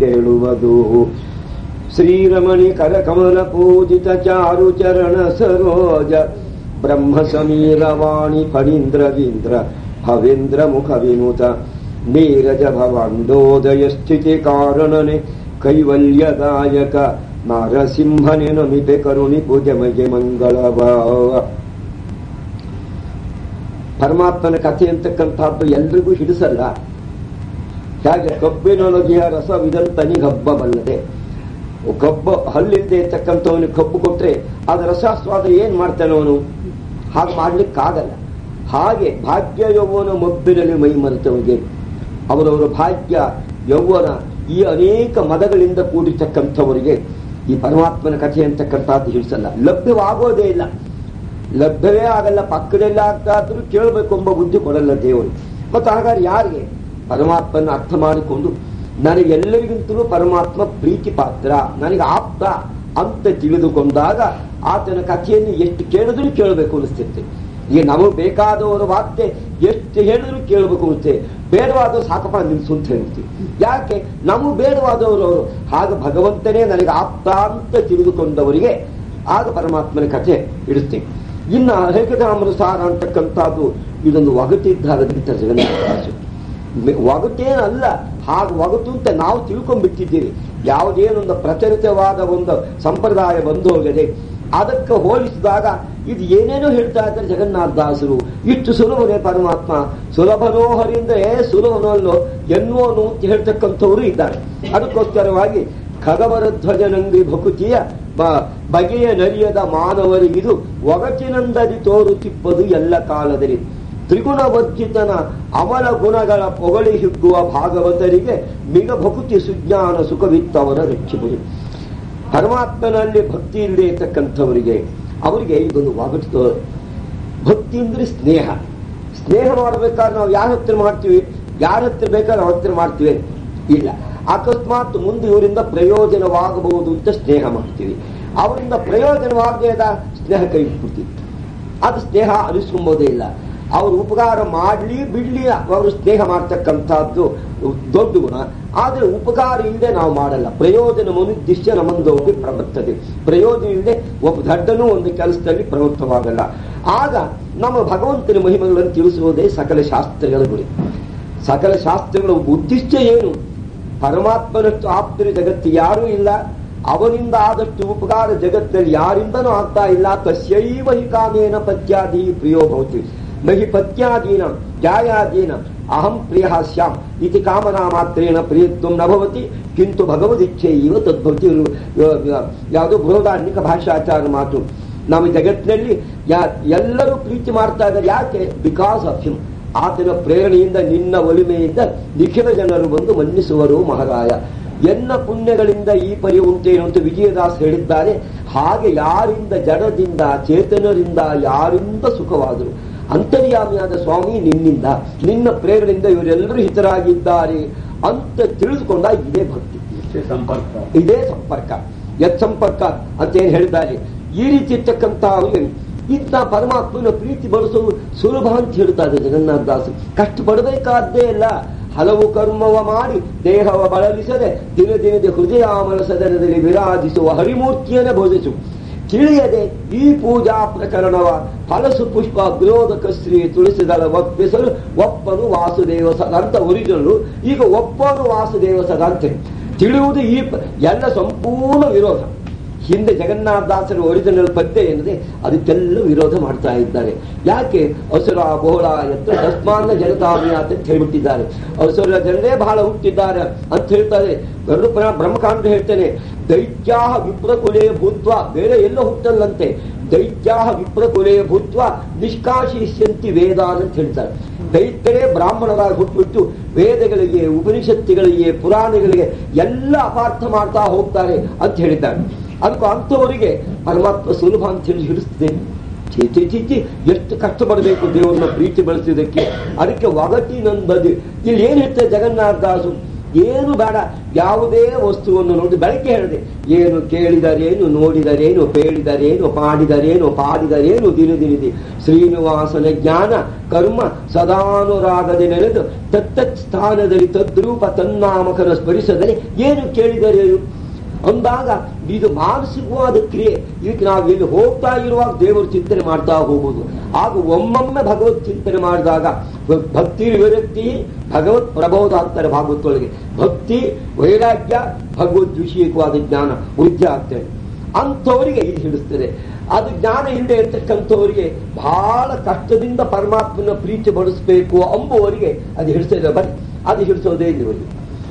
ಹೇಳುವುದು ಶ್ರೀರಮಣಿ ಕರಕಮಲ ಪೂಜಿತ ಚಾರು ಚರಣ ಸರೋಜ ಬ್ರಹ್ಮ ಸಮೀರವಾಣಿ ಫಣೀಂದ್ರವೀಂದ್ರ ಭವೇಂದ್ರ ಮುಖ ವಿನುತ ನೀರಜ ಭವಾಂಡೋದಯ ಸ್ಥಿತಿ ಕಾರಣನೆ ಕೈವಲ್ಯದಾಯಕ ನರಸಿಂಹನೆ ನಮಿತೆ ಕರುಣಿ ಪೂಜೆಮಗೆ ಮಂಗಳ ಭಾವ ಪರಮಾತ್ಮನ ಕಥೆ ಅಂತಕ್ಕಂಥದ್ದು ಎಲ್ರಿಗೂ ಹಿಡಿಸಲ್ಲ ಹೇಗೆ ಕಬ್ಬಿನೊಳಗೆಯ ರಸವಿದಂತನಿ ಗಬ್ಬ ಬಲ್ಲದೆ ಕಬ್ಬು ಹಲ್ಲಿಲ್ಲದೆ ಇರ್ತಕ್ಕಂಥವನಿಗೆ ಕಬ್ಬು ಕೊಟ್ರೆ ಅದರ ರಸಾಸ್ವಾದ ಏನ್ ಮಾಡ್ತಾನೆ ಅವನು ಹಾಗೆ ಮಾಡ್ಲಿಕ್ಕಾಗಲ್ಲ ಹಾಗೆ ಭಾಗ್ಯ ಯೌವನ ಮಬ್ಬಿನಲ್ಲಿ ಮೈ ಮರೆತವನಿಗೆ ಅವರವರ ಭಾಗ್ಯ ಯೌವನ ಈ ಅನೇಕ ಮದಗಳಿಂದ ಕೂಡಿರ್ತಕ್ಕಂಥವರಿಗೆ ಈ ಪರಮಾತ್ಮನ ಕಥೆ ಅಂತಕ್ಕಂಥದ್ದು ಹಿಡಿಸಲ್ಲ ಲಭ್ಯವಾಗೋದೇ ಇಲ್ಲ ಲಭ್ಯವೇ ಆಗಲ್ಲ ಪಕ್ಕದಲ್ಲೇ ಆಗ್ತಾ ಇದ್ರು ಕೇಳಬೇಕು ಎಂಬ ಬುದ್ಧಿ ಕೊಡಲ್ಲ ದೇವರು ಮತ್ತು ಹಾಗಾದ್ರೆ ಯಾರಿಗೆ ಪರಮಾತ್ಮನ ಅರ್ಥ ಮಾಡಿಕೊಂಡು ನನಗೆ ಎಲ್ಲರಿಗಿಂತಲೂ ಪರಮಾತ್ಮ ಪ್ರೀತಿ ಪಾತ್ರ ನನಗೆ ಆಪ್ತ ಅಂತ ತಿಳಿದುಕೊಂಡಾಗ ಆತನ ಕಥೆಯನ್ನು ಎಷ್ಟು ಕೇಳಿದ್ರು ಕೇಳಬೇಕು ಅನಿಸ್ತಿರುತ್ತೆ ಈಗ ನಮಗೆ ಬೇಕಾದವರ ವಾರ್ತೆ ಎಷ್ಟು ಹೇಳಿದ್ರು ಕೇಳಬೇಕು ಅನಿಸುತ್ತೆ ಬೇಡವಾದ ಸಾಕಪ್ಪ ನಿಲ್ಸು ಅಂತ ಹೇಳ್ತೀವಿ ಯಾಕೆ ನಮಗೆ ಬೇಡವಾದವರು ಅವರು ಹಾಗೆ ಭಗವಂತನೇ ನನಗೆ ಆಪ್ತ ಅಂತ ತಿಳಿದುಕೊಂಡವರಿಗೆ ಆಗ ಪರಮಾತ್ಮನ ಕಥೆ ಇಡುತ್ತೀವಿ ಇನ್ನ ಹೇಗದಾಮರ ಸಾರ ಅಂತಕ್ಕಂಥದ್ದು ಇದೊಂದು ಒಗಟಿದ್ದಾಗದಂತ ಜಗನ್ನಾಥ ಒಗಟೇನಲ್ಲ ಹಾಗೆ ಒಗಟು ಅಂತ ನಾವು ತಿಳ್ಕೊಂಡ್ಬಿಟ್ಟಿದ್ದೀವಿ ಯಾವುದೇನೊಂದು ಪ್ರಚಲಿತವಾದ ಒಂದು ಸಂಪ್ರದಾಯ ಬಂದು ಹೋಗದೆ ಅದಕ್ಕೆ ಹೋಲಿಸಿದಾಗ ಇದು ಏನೇನೋ ಹೇಳ್ತಾ ಇದ್ದಾರೆ ಜಗನ್ನಾಥದಾಸರು ಇಷ್ಟು ಸುಲಭನೇ ಪರಮಾತ್ಮ ಸುಲಭನೋ ಹರಿಂದ್ರೆ ಸುಲಭನಲ್ಲೋ ಎನ್ನುವನು ಅಂತ ಹೇಳ್ತಕ್ಕಂಥವರು ಇದ್ದಾರೆ ಅದಕ್ಕೋಸ್ಕರವಾಗಿ ಖಗವರ ಧ್ವಜನಂಗಿ ಭಕುತಿಯ ಬಗೆಯ ನರಿಯದ ಮಾನವರಿಗಿದು ಒಗಚಿನಂದದಿ ತೋರುತ್ತಿಪ್ಪದು ಎಲ್ಲ ಕಾಲದಲ್ಲಿ ತ್ರಿಗುಣವರ್ಜಿತನ ಅಮಲ ಗುಣಗಳ ಪೊಗಳಿ ಹಿಗ್ಗುವ ಭಾಗವತರಿಗೆ ಮಿಗ ಭಕುತಿ ಸುಜ್ಞಾನ ಸುಖವಿತ್ತವರ ರಕ್ಷಿಸುವುದು ಪರಮಾತ್ಮನಲ್ಲಿ ಭಕ್ತಿ ಇಲ್ಲದೆ ಇರ್ತಕ್ಕಂಥವರಿಗೆ ಅವರಿಗೆ ಇದೊಂದು ಒಗಟು ಭಕ್ತಿ ಅಂದ್ರೆ ಸ್ನೇಹ ಸ್ನೇಹ ಮಾಡಬೇಕಾದ್ರೆ ನಾವು ಯಾರ ಹತ್ರ ಮಾಡ್ತೀವಿ ಯಾರ ಹತ್ರ ಬೇಕಾದ್ರೆ ಅವ್ರ ಹತ್ರ ಮಾಡ್ತೀವಿ ಇಲ್ಲ ಅಕಸ್ಮಾತ್ ಮುಂದೆ ಇವರಿಂದ ಪ್ರಯೋಜನವಾಗಬಹುದು ಅಂತ ಸ್ನೇಹ ಮಾಡ್ತೀವಿ ಅವರಿಂದ ಪ್ರಯೋಜನವಾಗದೇ ಇದ್ದ ಸ್ನೇಹ ಕೈ ಬಿಡ್ತೀವಿ ಅದು ಸ್ನೇಹ ಅನಿಸ್ಕೊಂಬೋದೇ ಇಲ್ಲ ಅವರು ಉಪಕಾರ ಮಾಡಲಿ ಬಿಡ್ಲಿ ಅವರು ಸ್ನೇಹ ಮಾಡ್ತಕ್ಕಂಥದ್ದು ದೊಡ್ಡ ಗುಣ ಆದರೆ ಉಪಕಾರ ಇಲ್ಲದೆ ನಾವು ಮಾಡಲ್ಲ ಪ್ರಯೋಜನ ಮನುದ್ದಿಶ್ಯ ನಮ್ಮಂದೋಗಿ ಪ್ರವರ್ತದೆ ಪ್ರಯೋಜನ ಇಲ್ಲದೆ ಒಬ್ಬ ದಡ್ಡನೂ ಒಂದು ಕೆಲಸದಲ್ಲಿ ಪ್ರವೃತ್ತವಾಗಲ್ಲ ಆಗ ನಮ್ಮ ಭಗವಂತನ ಮಹಿಮೆಗಳನ್ನು ತಿಳಿಸುವುದೇ ಸಕಲ ಶಾಸ್ತ್ರಗಳ ಗುರಿ ಸಕಲ ಶಾಸ್ತ್ರಗಳ ಉದ್ದೇಶ ಏನು ಪರಮಾತ್ಮನಷ್ಟು ಆಪ್ತರ ಜಗತ್ತು ಯಾರೂ ಇಲ್ಲ ಅವನಿಂದ ಆದಷ್ಟು ಉಪಕಾರ ಜಗತ್ತಲ್ಲಿ ಯಾರಿಂದನೂ ಆಗ್ತಾ ಇಲ್ಲ ತಸ್ಯೈವ ಹಿ ಕಾಮೇನ ಪತ್ಯಾದಿ ಪ್ರಿಯೋ ಭವತಿ ನಹಿ ಪತ್ಯಾದೀನ ಜಾಯಾದೀನ ಅಹಂ ಪ್ರಿಯ ಸ್ಯಾಮ್ ಇತಿ ಕಾಮನಾ ಮಾತ್ರೇಣ ಪ್ರಿಯತ್ವ ನ ಭವತಿ ಕಿಂತು ಭಗವದಿಚ್ಛೆ ಇವ ತದ್ಭವತಿ ಯಾವುದೋ ಬೃಹದಾರ್ಣಿಕ ಭಾಷಾಚಾರ ಮಾತು ನಮ್ಮ ಜಗತ್ತಿನಲ್ಲಿ ಎಲ್ಲರೂ ಪ್ರೀತಿ ಮಾಡ್ತಾ ಇದ್ದಾರೆ ಯಾಕೆ ಬಿಕಾಸ್ ಆಫ್ ಹಿಮ್ ಆತನ ಪ್ರೇರಣೆಯಿಂದ ನಿನ್ನ ಒಲಿಮೆಯಿಂದ ನಿಖಿಲ ಜನರು ಬಂದು ಮನ್ನಿಸುವರು ಮಹಾರಾಯ ಎನ್ನ ಪುಣ್ಯಗಳಿಂದ ಈ ಪರಿ ಉಂಟೇನು ಅಂತ ವಿಜಯದಾಸ್ ಹೇಳಿದ್ದಾರೆ ಹಾಗೆ ಯಾರಿಂದ ಜಡದಿಂದ ಚೇತನರಿಂದ ಯಾರಿಂದ ಸುಖವಾದರು ಅಂತರ್ಯಾಮಿಯಾದ ಸ್ವಾಮಿ ನಿನ್ನಿಂದ ನಿನ್ನ ಪ್ರೇರಣೆಯಿಂದ ಇವರೆಲ್ಲರೂ ಹಿತರಾಗಿದ್ದಾರೆ ಅಂತ ತಿಳಿದುಕೊಂಡ ಇದೇ ಭಕ್ತಿ ಸಂಪರ್ಕ ಇದೇ ಸಂಪರ್ಕ ಯತ್ ಸಂಪರ್ಕ ಅಂತ ಏನ್ ಹೇಳಿದ್ದಾರೆ ಈ ರೀತಿ ಇರ್ತಕ್ಕಂಥ ಅವರಿಗೆ ಇಂಥ ಪರಮಾತ್ಮನ ಪ್ರೀತಿ ಬಳಸೋದು ಸುಲಭ ಅಂತ ಹೇಳ್ತಾರೆ ಜಗನ್ನಾಥದಾಸರು ಕಷ್ಟಪಡಬೇಕಾದ್ದೇ ಇಲ್ಲ ಹಲವು ಕರ್ಮವ ಮಾಡಿ ದೇಹವ ಬಳಲಿಸದೆ ದಿನ ದಿನದ ಹೃದಯಾಮಲ ಸದನದಲ್ಲಿ ವಿರಾಜಿಸುವ ಹರಿಮೂರ್ತಿಯನ್ನೇ ಬೋಧಿಸು ತಿಳಿಯದೆ ಈ ಪೂಜಾ ಪ್ರಕರಣವ ಫಲಸು ಪುಷ್ಪ ಗ್ರೋಧಕ ಶ್ರೀ ತುಳಸಿದಳ ಒಪ್ಪಿಸಲು ಒಪ್ಪನು ವಾಸುದೇವ ಸದ ಅಂತ ಒರಿಜಿನಲ್ ಈಗ ಒಪ್ಪನು ವಾಸುದೇವ ಸದ ಅಂತ ತಿಳಿಯುವುದು ಈ ಪ- ಎಲ್ಲ ಸಂಪೂರ್ಣ ವಿರೋಧ ಹಿಂದೆ ಜಗನ್ನಾಥದಾಸರ ಒರಿಜಿನಲ್ ಪದ್ಯ ಏನಿದೆ ಅದಕ್ಕೆಲ್ಲ ವಿರೋಧ ಮಾಡ್ತಾ ಇದ್ದಾರೆ ಯಾಕೆ ಅಸುರ ಬಹುಳ ಎತ್ತ ತಸ್ಮಾನ ಜನತಾಮಿಯಾತ ಅಂತ ಹೇಳ್ಬಿಟ್ಟಿದ್ದಾರೆ ಅಸುರ ಜನರೇ ಬಹಳ ಹುಟ್ಟಿದ್ದಾರೆ ಅಂತ ಹೇಳ್ತಾರೆ ಗರುಡ ಪುರಾಣ ಬ್ರಹ್ಮಕಾಂಡ ಹೇಳ್ತೇನೆ ದೈತ್ಯಾ ವಿಪ್ರಕುಲೇ ಭೂತ್ವ ಬೇರೆ ಎಲ್ಲ ಹುಟ್ಟಲ್ಲಂತೆ ದೈತ್ಯಾ ವಿಪ್ರಕುಲೇ ಭೂತ್ವ ನಿಷ್ಕಾಶಿಷ್ಯಂತಿ ವೇದಾನ್ ಅಂತ ಹೇಳ್ತಾರೆ ದೈತ್ಯರೇ ಬ್ರಾಹ್ಮಣರಾಗಿ ಹುಟ್ಟುಬಿಟ್ಟು ವೇದಗಳಿಗೆ ಉಪನಿಷತ್ತುಗಳಿಗೆ ಪುರಾಣಗಳಿಗೆ ಎಲ್ಲ ಅಪಾರ್ಥ ಮಾಡ್ತಾ ಹೋಗ್ತಾರೆ ಅಂತ ಹೇಳಿದ್ದಾರೆ ಅದಕ್ಕೂ ಅಂಥವರಿಗೆ ಪರಮಾತ್ಮ ಸುಲಭ ಅಂತ ಹೇಳಿ ಹಿಡಿಸ್ತದೆ ಛೀ ಛೀ ಛೀ ಛೀ ಎಷ್ಟು ಕಷ್ಟಪಡಬೇಕು ದೇವರನ್ನ ಪ್ರೀತಿ ಬೆಳೆಸಿದ್ದಕ್ಕೆ ಅದಕ್ಕೆ ಒಗಟಿನಂದದಿ ಇಲ್ಲಿ ಏನ್ ಹೇಳ್ತಾರೆ ಜಗನ್ನಾಥದಾಸು ಏನು ಬೇಡ ಯಾವುದೇ ವಸ್ತುವನ್ನು ನೋಡಿ ಬೆಳಗ್ಗೆ ಹೇಳಿದೆ ಏನು ಕೇಳಿದರೇನು ನೋಡಿದರೇನು ಪೇಳಿದರೇನು ಪಾಡಿದರೇನು ಪಾಡಿದರೇನು ದಿನ ದಿನದಿ ಶ್ರೀನಿವಾಸನ ಜ್ಞಾನ ಕರ್ಮ ಸದಾನುರಾಗದೆ ನೆನೆದು ತತ್ತತ್ ಸ್ಥಾನದಲ್ಲಿ ತದ್ರೂಪ ತನ್ನಾಮಕರ ಸ್ಮರಿಸದರೆ ಏನು ಕೇಳಿದರೇನು ಅಂದಾಗ ಇದು ಮಾನಸಿಕವಾದ ಕ್ರಿಯೆ ಇದಕ್ಕೆ ನಾವು ಎಲ್ಲಿ ಹೋಗ್ತಾ ಇರುವಾಗ ದೇವರು ಚಿಂತನೆ ಮಾಡ್ತಾ ಹೋಗುವುದು ಆಗ ಒಮ್ಮೊಮ್ಮೆ ಭಗವತ್ ಚಿಂತನೆ ಮಾಡಿದಾಗ ಭಕ್ತಿ ವಿರಕ್ತಿ ಭಗವತ್ ಪ್ರಬೋಧ ಅಂತಾರೆ ಭಾಗವತೊಳಗೆ ಭಕ್ತಿ ವೈರಾಗ್ಯ ಭಗವದ್ ವಿಷಯಕವಾದ ಜ್ಞಾನ ವೃದ್ಧಿ ಆಗ್ತದೆ ಅಂಥವರಿಗೆ ಇದು ಹಿಡಿಸ್ತದೆ ಅದು ಜ್ಞಾನ ಇಲ್ಲದೆ ಇರ್ತಕ್ಕಂಥವರಿಗೆ ಬಹಳ ಕಷ್ಟದಿಂದ ಪರಮಾತ್ಮನ ಪ್ರೀತಿ ಪಡಿಸಬೇಕು ಅಂಬುವರಿಗೆ ಅದು ಹಿಡಿಸ್ತದೆ ಬರೀ ಅದು ಹಿಡಿಸೋದೇ ಇವರಿಗೆ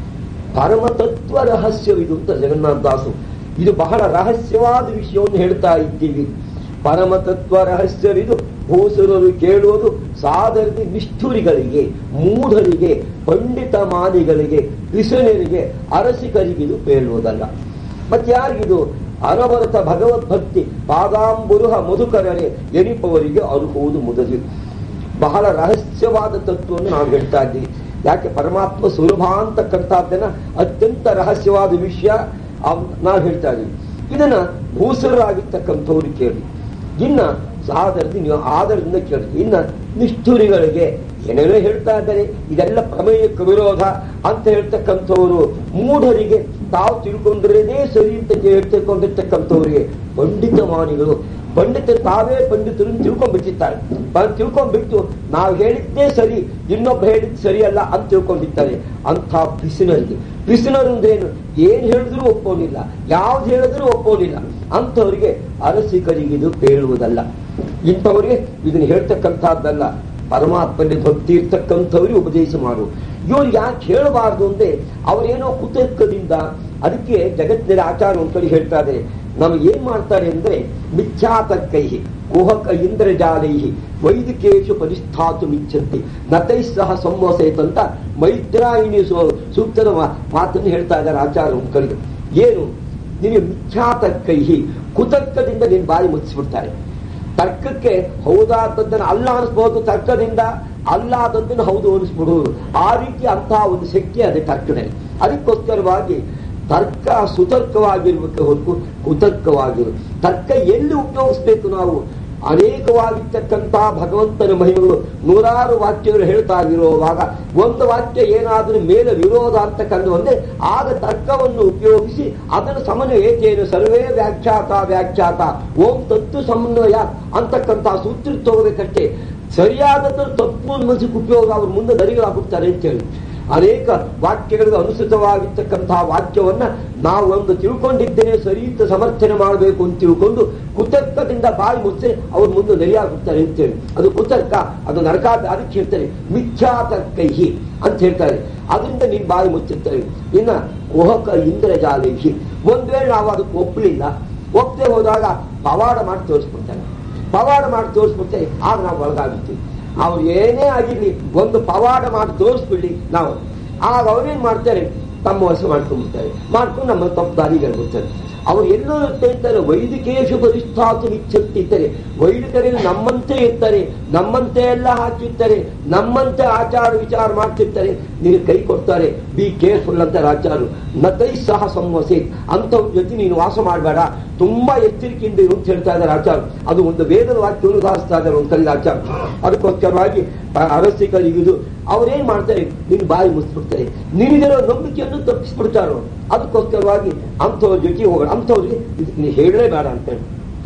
ಪರಮ ತತ್ವ ರಹಸ್ಯವಿದು ಅಂತ ಜಗನ್ನಾಥದಾಸು ಇದು ಬಹಳ ರಹಸ್ಯವಾದ ವಿಷಯವನ್ನು ಹೇಳ್ತಾ ಇದ್ದೀವಿ ಪರಮ ತತ್ವ ರಹಸ್ಯವಿದು ಭೂಸುರರು ಕೇಳುವುದು ಸಾಧರದ ನಿಷ್ಠುರಿಗಳಿಗೆ ಮೂಢರಿಗೆ ಪಂಡಿತ ಮಾನಿಗಳಿಗೆ ವಿಸನರಿಗೆ ಅರಸಿಕರಿಗಿದು ಕೇಳುವುದಲ್ಲ ಮತ್ತೆ ಯಾರಿಗಿದು ಅನವರತ ಭಗವದ್ಭಕ್ತಿ ಪಾದಾಂಬುರುಹ ಮಧುಕರರೆ ಎನಿಪವರಿಗೆ ಅರುಹುವುದು ಮುದಲಿ ಬಹಳ ರಹಸ್ಯವಾದ ತತ್ವವನ್ನು ನಾವು ಹೇಳ್ತಾ ಇದ್ದೀವಿ ಯಾಕೆ ಪರಮಾತ್ಮ ಸುಲಭ ಅಂತಕ್ಕಂಥದ್ದನ್ನ ಅತ್ಯಂತ ರಹಸ್ಯವಾದ ವಿಷಯ ನಾವು ಹೇಳ್ತಾ ಇದ್ದೀವಿ ಇದನ್ನ ಭೂಸರಾಗಿರ್ತಕ್ಕಂಥವ್ರು ಕೇಳಿ ಇನ್ನ ಆಧಾರದ ನೀವು ಆಧಾರದಿಂದ ಕೇಳಿ ಇನ್ನ ನಿಷ್ಠುರಿಗಳಿಗೆ ಏನೇನೋ ಹೇಳ್ತಾ ಇದ್ದಾರೆ ಇದೆಲ್ಲ ಪ್ರಮೇಯಕ್ಕೆ ವಿರೋಧ ಅಂತ ಹೇಳ್ತಕ್ಕಂಥವ್ರು ಮೂಢರಿಗೆ ತಾವು ತಿಳ್ಕೊಂಡ್ರೇನೇ ಸರಿ ಅಂತ ಹೇಳ್ತಿಕೊಂಡಿರ್ತಕ್ಕಂಥವ್ರಿಗೆ ಪಂಡಿತ ಮಾನಿಗಳು ಪಂಡಿತ ತಾವೇ ಪಂಡಿತರು ತಿಳ್ಕೊಂಡ್ಬಿಟ್ಟಿರ್ತಾರೆ ತಿಳ್ಕೊಂಡ್ಬಿಟ್ಟು ನಾವು ಹೇಳಿದ್ದೇ ಸರಿ ಇನ್ನೊಬ್ಬ ಹೇಳಿದ್ ಸರಿಯಲ್ಲ ಅಂತ ತಿಳ್ಕೊಂಡಿರ್ತಾರೆ ಅಂಥ ಪಿಸಿನರಿಗೆ ಪಿಸಿನರು ಅಂದ್ರೇನು ಏನ್ ಹೇಳಿದ್ರು ಒಪ್ಪೋನಿಲ್ಲ ಯಾವ್ದು ಹೇಳಿದ್ರು ಒಪ್ಪೋನಿಲ್ಲ ಅಂಥವ್ರಿಗೆ ಅರಸಿಕರಿಗಿದು ಕೇಳುವುದಲ್ಲ ಇಂಥವ್ರಿಗೆ ಇದನ್ನ ಹೇಳ್ತಕ್ಕಂಥದ್ದಲ್ಲ ಪರಮಾತ್ಮನಲ್ಲಿ ಭಕ್ತಿ ಇರ್ತಕ್ಕಂಥವ್ರಿಗೆ ಉಪದೇಶ ಮಾಡು ಇವ್ರು ಯಾಕೆ ಹೇಳಬಾರ್ದು ಅಂದ್ರೆ ಅವರೇನೋ ಕುತರ್ಕದಿಂದ ಅದಕ್ಕೆ ಜಗತ್ತಿನ ಆಚಾರ ಒಂದ್ಕಡೆ ಹೇಳ್ತಾ ಇದ್ದಾರೆ ನಮ್ಗೆ ಏನ್ ಮಾಡ್ತಾರೆ ಅಂದ್ರೆ ಮಿಥ್ಯಾತರ್ಕೈ ಕುಹಕ ಇಂದ್ರಜಾಲೈ ವೈದಿಕೇಶು ಪರಿಸ್ಥಾತು ಮಿಚ್ಚಂತಿ ನತೈ ಸಹ ಸಂವಸೇತಂತ ಮೈತ್ರಾಯಿಣಿ ಸೂಕ್ತದ ಮಾತನ್ನು ಹೇಳ್ತಾ ಇದ್ದಾರೆ ಆಚಾರ ಒಂದ್ಕಡೆ ಏನು ನಿನಗೆ ಮಿಥ್ಯಾತರ್ಕೈ ಕುತರ್ಕದಿಂದ ನಿನ್ ಬಾಯಿ ಮುಚ್ಚಿಬಿಡ್ತಾರೆ ತರ್ಕಕ್ಕೆ ಹೌದಾದದ್ದನ್ನು ಅಲ್ಲ ಅನಿಸ್ಬಹುದು ತರ್ಕದಿಂದ ಅಲ್ಲಾದದ್ದನ್ನು ಹೌದು ಅನಿಸ್ಬಿಡುವುದು ಆ ರೀತಿ ಅಂತಹ ಒಂದು ಶಕ್ತಿ ಅದೇ ತರ್ಕದಲ್ಲಿ ಅದಕ್ಕೋಸ್ಕರವಾಗಿ ತರ್ಕ ಸುತರ್ಕವಾಗಿರ್ಬೇಕು ಹೊರತು ಕುತರ್ಕವಾಗಿರು ತರ್ಕ ಎಲ್ಲಿ ಉಪಯೋಗಿಸ್ಬೇಕು ನಾವು ಅನೇಕವಾಗಿರ್ತಕ್ಕಂತಹ ಭಗವಂತನ ಮಹಿಮೆಗಳು ನೂರಾರು ವಾಕ್ಯಗಳು ಹೇಳ್ತಾ ಇರುವಾಗ ಒಂದು ವಾಕ್ಯ ಏನಾದರೂ ಮೇಲೆ ವಿರೋಧ ಅಂತ ಕಂಡು ಬಂದ್ರೆ ಆಗ ತರ್ಕವನ್ನು ಉಪಯೋಗಿಸಿ ಅದನ್ನು ಸಮನ್ವಯೇತೇನು ಸರ್ವೇ ವ್ಯಾಖ್ಯಾತ ವ್ಯಾಖ್ಯಾತ ಓಂ ತತ್ವ ಸಮನ್ವಯ ಅಂತಕ್ಕಂತಹ ಸೂತ್ರ ತಗೋಬೇಕಷ್ಟೇ ಸರಿಯಾದದ್ದು ತಪ್ಪು ಮನಸ್ಸಿಗೆ ಉಪಯೋಗ ಅವ್ರ ಮುಂದೆ ದರಿಗಳಾಗುತ್ತಾರೆ ಅಂತೇಳಿ ಅನೇಕ ವಾಕ್ಯಗಳಿಗೆ ಅನುಸೃತವಾಗಿರ್ತಕ್ಕಂತಹ ವಾಕ್ಯವನ್ನ ನಾವು ಒಂದು ತಿಳ್ಕೊಂಡಿದ್ದೇನೆ ಸರಿ ಅಂತ ಸಮರ್ಥನೆ ಮಾಡಬೇಕು ಅಂತ ತಿಳ್ಕೊಂಡು ಕುತರ್ಕದಿಂದ ಬಾಯಿ ಮುಚ್ಚೆ ಅವ್ರ ಮುಂದೆ ನೆಲೆಯಾಗುತ್ತಾರೆ ಅಂತೇಳಿ ಅದು ಕುತರ್ಕ ಅದು ನರಕ ಅದಕ್ಕೆ ಹೇಳ್ತಾರೆ ಮಿಥ್ಯಾತರ್ಕೈಹಿ ಅಂತ ಹೇಳ್ತಾರೆ ಅದರಿಂದ ನೀನ್ ಬಾಯಿ ಮುಚ್ಚಿರ್ತಾರೆ ಇನ್ನ ಕುಹಕ ಇಂದ್ರಜಾಲೈಹಿ ಒಂದ್ ವೇಳೆ ನಾವು ಅದಕ್ಕೆ ಒಪ್ಪಲಿಲ್ಲ ಒಪ್ಪದೆ ಹೋದಾಗ ಪವಾಡ ಮಾಡಿ ತೋರಿಸ್ಬಿಡ್ತಾರೆ ಪವಾಡ ಮಾಡಿ ತೋರಿಸ್ಬಿಡ್ತಾರೆ ಆಗ ನಾವು ಒಳಗಾಗುತ್ತೀವಿ ಅವ್ರು ಏನೇ ಆಗಿರ್ಲಿ ಒಂದು ಪವಾಡ ಮಾಡಿ ತೋರಿಸ್ಬಿಡ್ಲಿ ನಾವು ಆಗ ಅವ್ರೇನ್ ಮಾಡ್ತಾರೆ ತಮ್ಮ ವಶ ಮಾಡ್ಕೊಂಡ್ಬಿಡ್ತಾರೆ ಮಾಡ್ಕೊಂಡು ನಮ್ಮ ತಪ್ಪು ದಾರಿಗೆ ಹೇಳ್ಬಿಡ್ತಾರೆ ಅವ್ರು ಎಲ್ಲೋ ಇರ್ತಾರೆ ವೈದಿಕೇಶು ಪರಿಸ್ಥಾತು ಇಚ್ಛಿರ್ತಾರೆ ವೈದಿಕರಲ್ಲಿ ನಮ್ಮಂತೆ ಇರ್ತಾರೆ ನಮ್ಮಂತೆ ಎಲ್ಲ ಹಾಕಿರ್ತಾರೆ ನಮ್ಮಂತೆ ಆಚಾರ ವಿಚಾರ ಮಾಡ್ತಿರ್ತಾರೆ ನೀನು ಕೈ ಕೊಡ್ತಾರೆ ಬಿ ಕೇರ್ಫುಲ್ ಅಂತ ಆಚಾರು ನತೈ ಸಹ ಸಂವಸೆ ಅಂಥವ್ರ ಜೊತೆ ನೀನು ವಾಸ ಮಾಡಬೇಡ ತುಂಬಾ ಎಚ್ಚರಿಕೆಯಿಂದ ಇರು ಅಂತ ಹೇಳ್ತಾ ಇದ್ದಾರೆ ಆಚಾರ ಅದು ಒಂದು ವೇದದ ವಾಕ್ಯವನ್ನು ಉದಾಹರಿಸ್ತಾ ಇದ್ದಾರೆ ಒಂದು ಕಲಿದ ಆಚಾರ ಅದಕ್ಕೋಸ್ಕರವಾಗಿ ಅರಸಿಕರಿಗಿದು ಅವ್ರೇನ್ ಮಾಡ್ತಾರೆ ನಿನ್ ಬಾಯಿ ಮುಚ್ಚಿಬಿಡ್ತಾರೆ ನಿನಗಿರೋ ನಂಬಿಕೆಯನ್ನು ತಪ್ಪಿಸ್ಬಿಡ್ತಾರೋ ಅದಕ್ಕೋಸ್ಕರವಾಗಿ ಅಂಥವ್ರ ಜೊತೆ ಹೋಗೋಣ ಅಂಥವ್ರಿಗೆ ಇದಕ್ಕೆ ನೀನು ಹೇಳಲೇಬೇಡ ಅಂತೇಳಿ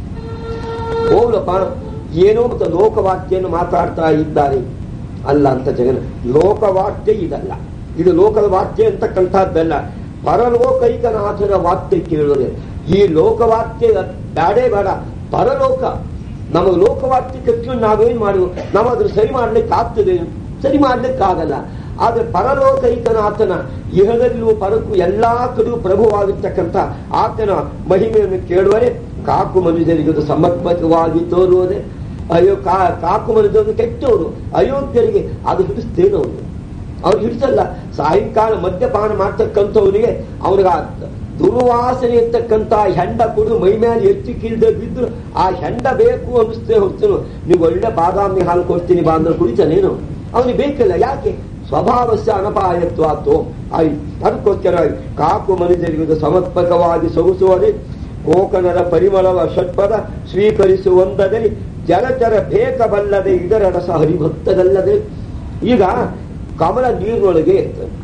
ಹೋಗ್ಲಪ್ಪ ಏನೋ ಮತ್ತು ಲೋಕವಾಕ್ಯನ್ನು ಮಾತಾಡ್ತಾ ಇದ್ದಾರೆ ಅಲ್ಲ ಅಂತ ಜಗನ್ ಲೋಕವಾಕ್ಯ ಇದಲ್ಲ ಇದು ಲೋಕದ ವಾಕ್ಯ ಅಂತಕ್ಕಂಥದ್ದಲ್ಲ ಪರಲೋಕೈಕನಾಥನ ವಾಕ್ಯ ಕೇಳೋದೆ ಈ ಲೋಕವಾಕ್ಯ ಬೇಡೇ ಬೇಡ ಪರಲೋಕ ನಮಗೆ ಲೋಕವಾಕ್ಯ ಕಟ್ಕೊಂಡು ನಾವೇನ್ ಮಾಡುವ ನಾವು ಅದ್ರ ಸರಿ ಮಾಡ್ಲಿಕ್ಕೆ ಆಗ್ತದೆ ಸರಿ ಮಾಡ್ಲಿಕ್ಕೆ ಆಗಲ್ಲ ಆದ್ರೆ ಪರಲೋಕೈಕನಾಥನ ಇಹದಲ್ಲೂ ಪರಕ್ಕೂ ಎಲ್ಲಾ ಕಡೆಯೂ ಪ್ರಭುವಾಗಿರ್ತಕ್ಕಂಥ ಆತನ ಮಹಿಮೆಯನ್ನು ಕೇಳುವರೆ ಕಾಕು ಮನುಷ್ಯರಿಗೆ ಅದು ಸಮರ್ಪಕವಾಗಿ ತೋರುವುದೇ ಅಯ್ಯೋ ಕಾ ಕಾಕು ಮನುಷ್ಯರು ಕೆಟ್ಟವರು ಅಯೋಗ್ಯರಿಗೆ ಅದು ಹಿಡಿಸ್ತೇನೋ ಅವರು ಅವ್ರು ಹಿಡಿಸಲ್ಲ ಸಾಯಂಕಾಲ ಮದ್ಯಪಾನ ಮಾಡ್ತಕ್ಕಂಥವನಿಗೆ ಅವ್ರಿಗೆ ದುರ್ವಾಸನೆ ಇರ್ತಕ್ಕಂಥ ಹೆಂಡ ಕುಡಿದು ಮೈ ಮೇಲೆ ಹೆಚ್ಚು ಕೀಳ್ದೆ ಬಿದ್ದು ಆ ಹೆಂಡ ಬೇಕು ಅನಿಸ್ತೇ ಹೋಗ್ತೇನು ನೀವು ಒಳ್ಳೆ ಬಾದಾಮಿ ಹಾಲು ಕೊಡ್ತೀನಿ ಬಾ ಅಂದ್ರೆ ಕುಡಿತಾನೇನು ಅವನಿಗೆ ಬೇಕಿಲ್ಲ ಯಾಕೆ ಸ್ವಭಾವಸ್ಯ ಅನಪಾಯತ್ವಾತು ಆಯ್ ಅದಕ್ಕೋಸ್ಕರ ಕಾಕು ಮನುಜರಿಗೂ ಸಮರ್ಪಕವಾಗಿ ಸೊಗಸುವಲ್ಲಿ ಕೋಕನರ ಪರಿಮಳವ ಷಟ್ಪದ ಸ್ವೀಕರಿಸುವಂದದಲ್ಲಿ ಜಲಚರ ಬೇಕಬಲ್ಲದೆ ಇದರ ರಸ ಹರಿಭಕ್ತದಲ್ಲದೆ ಈಗ ಕಮಲ ನೀರಿನೊಳಗೆ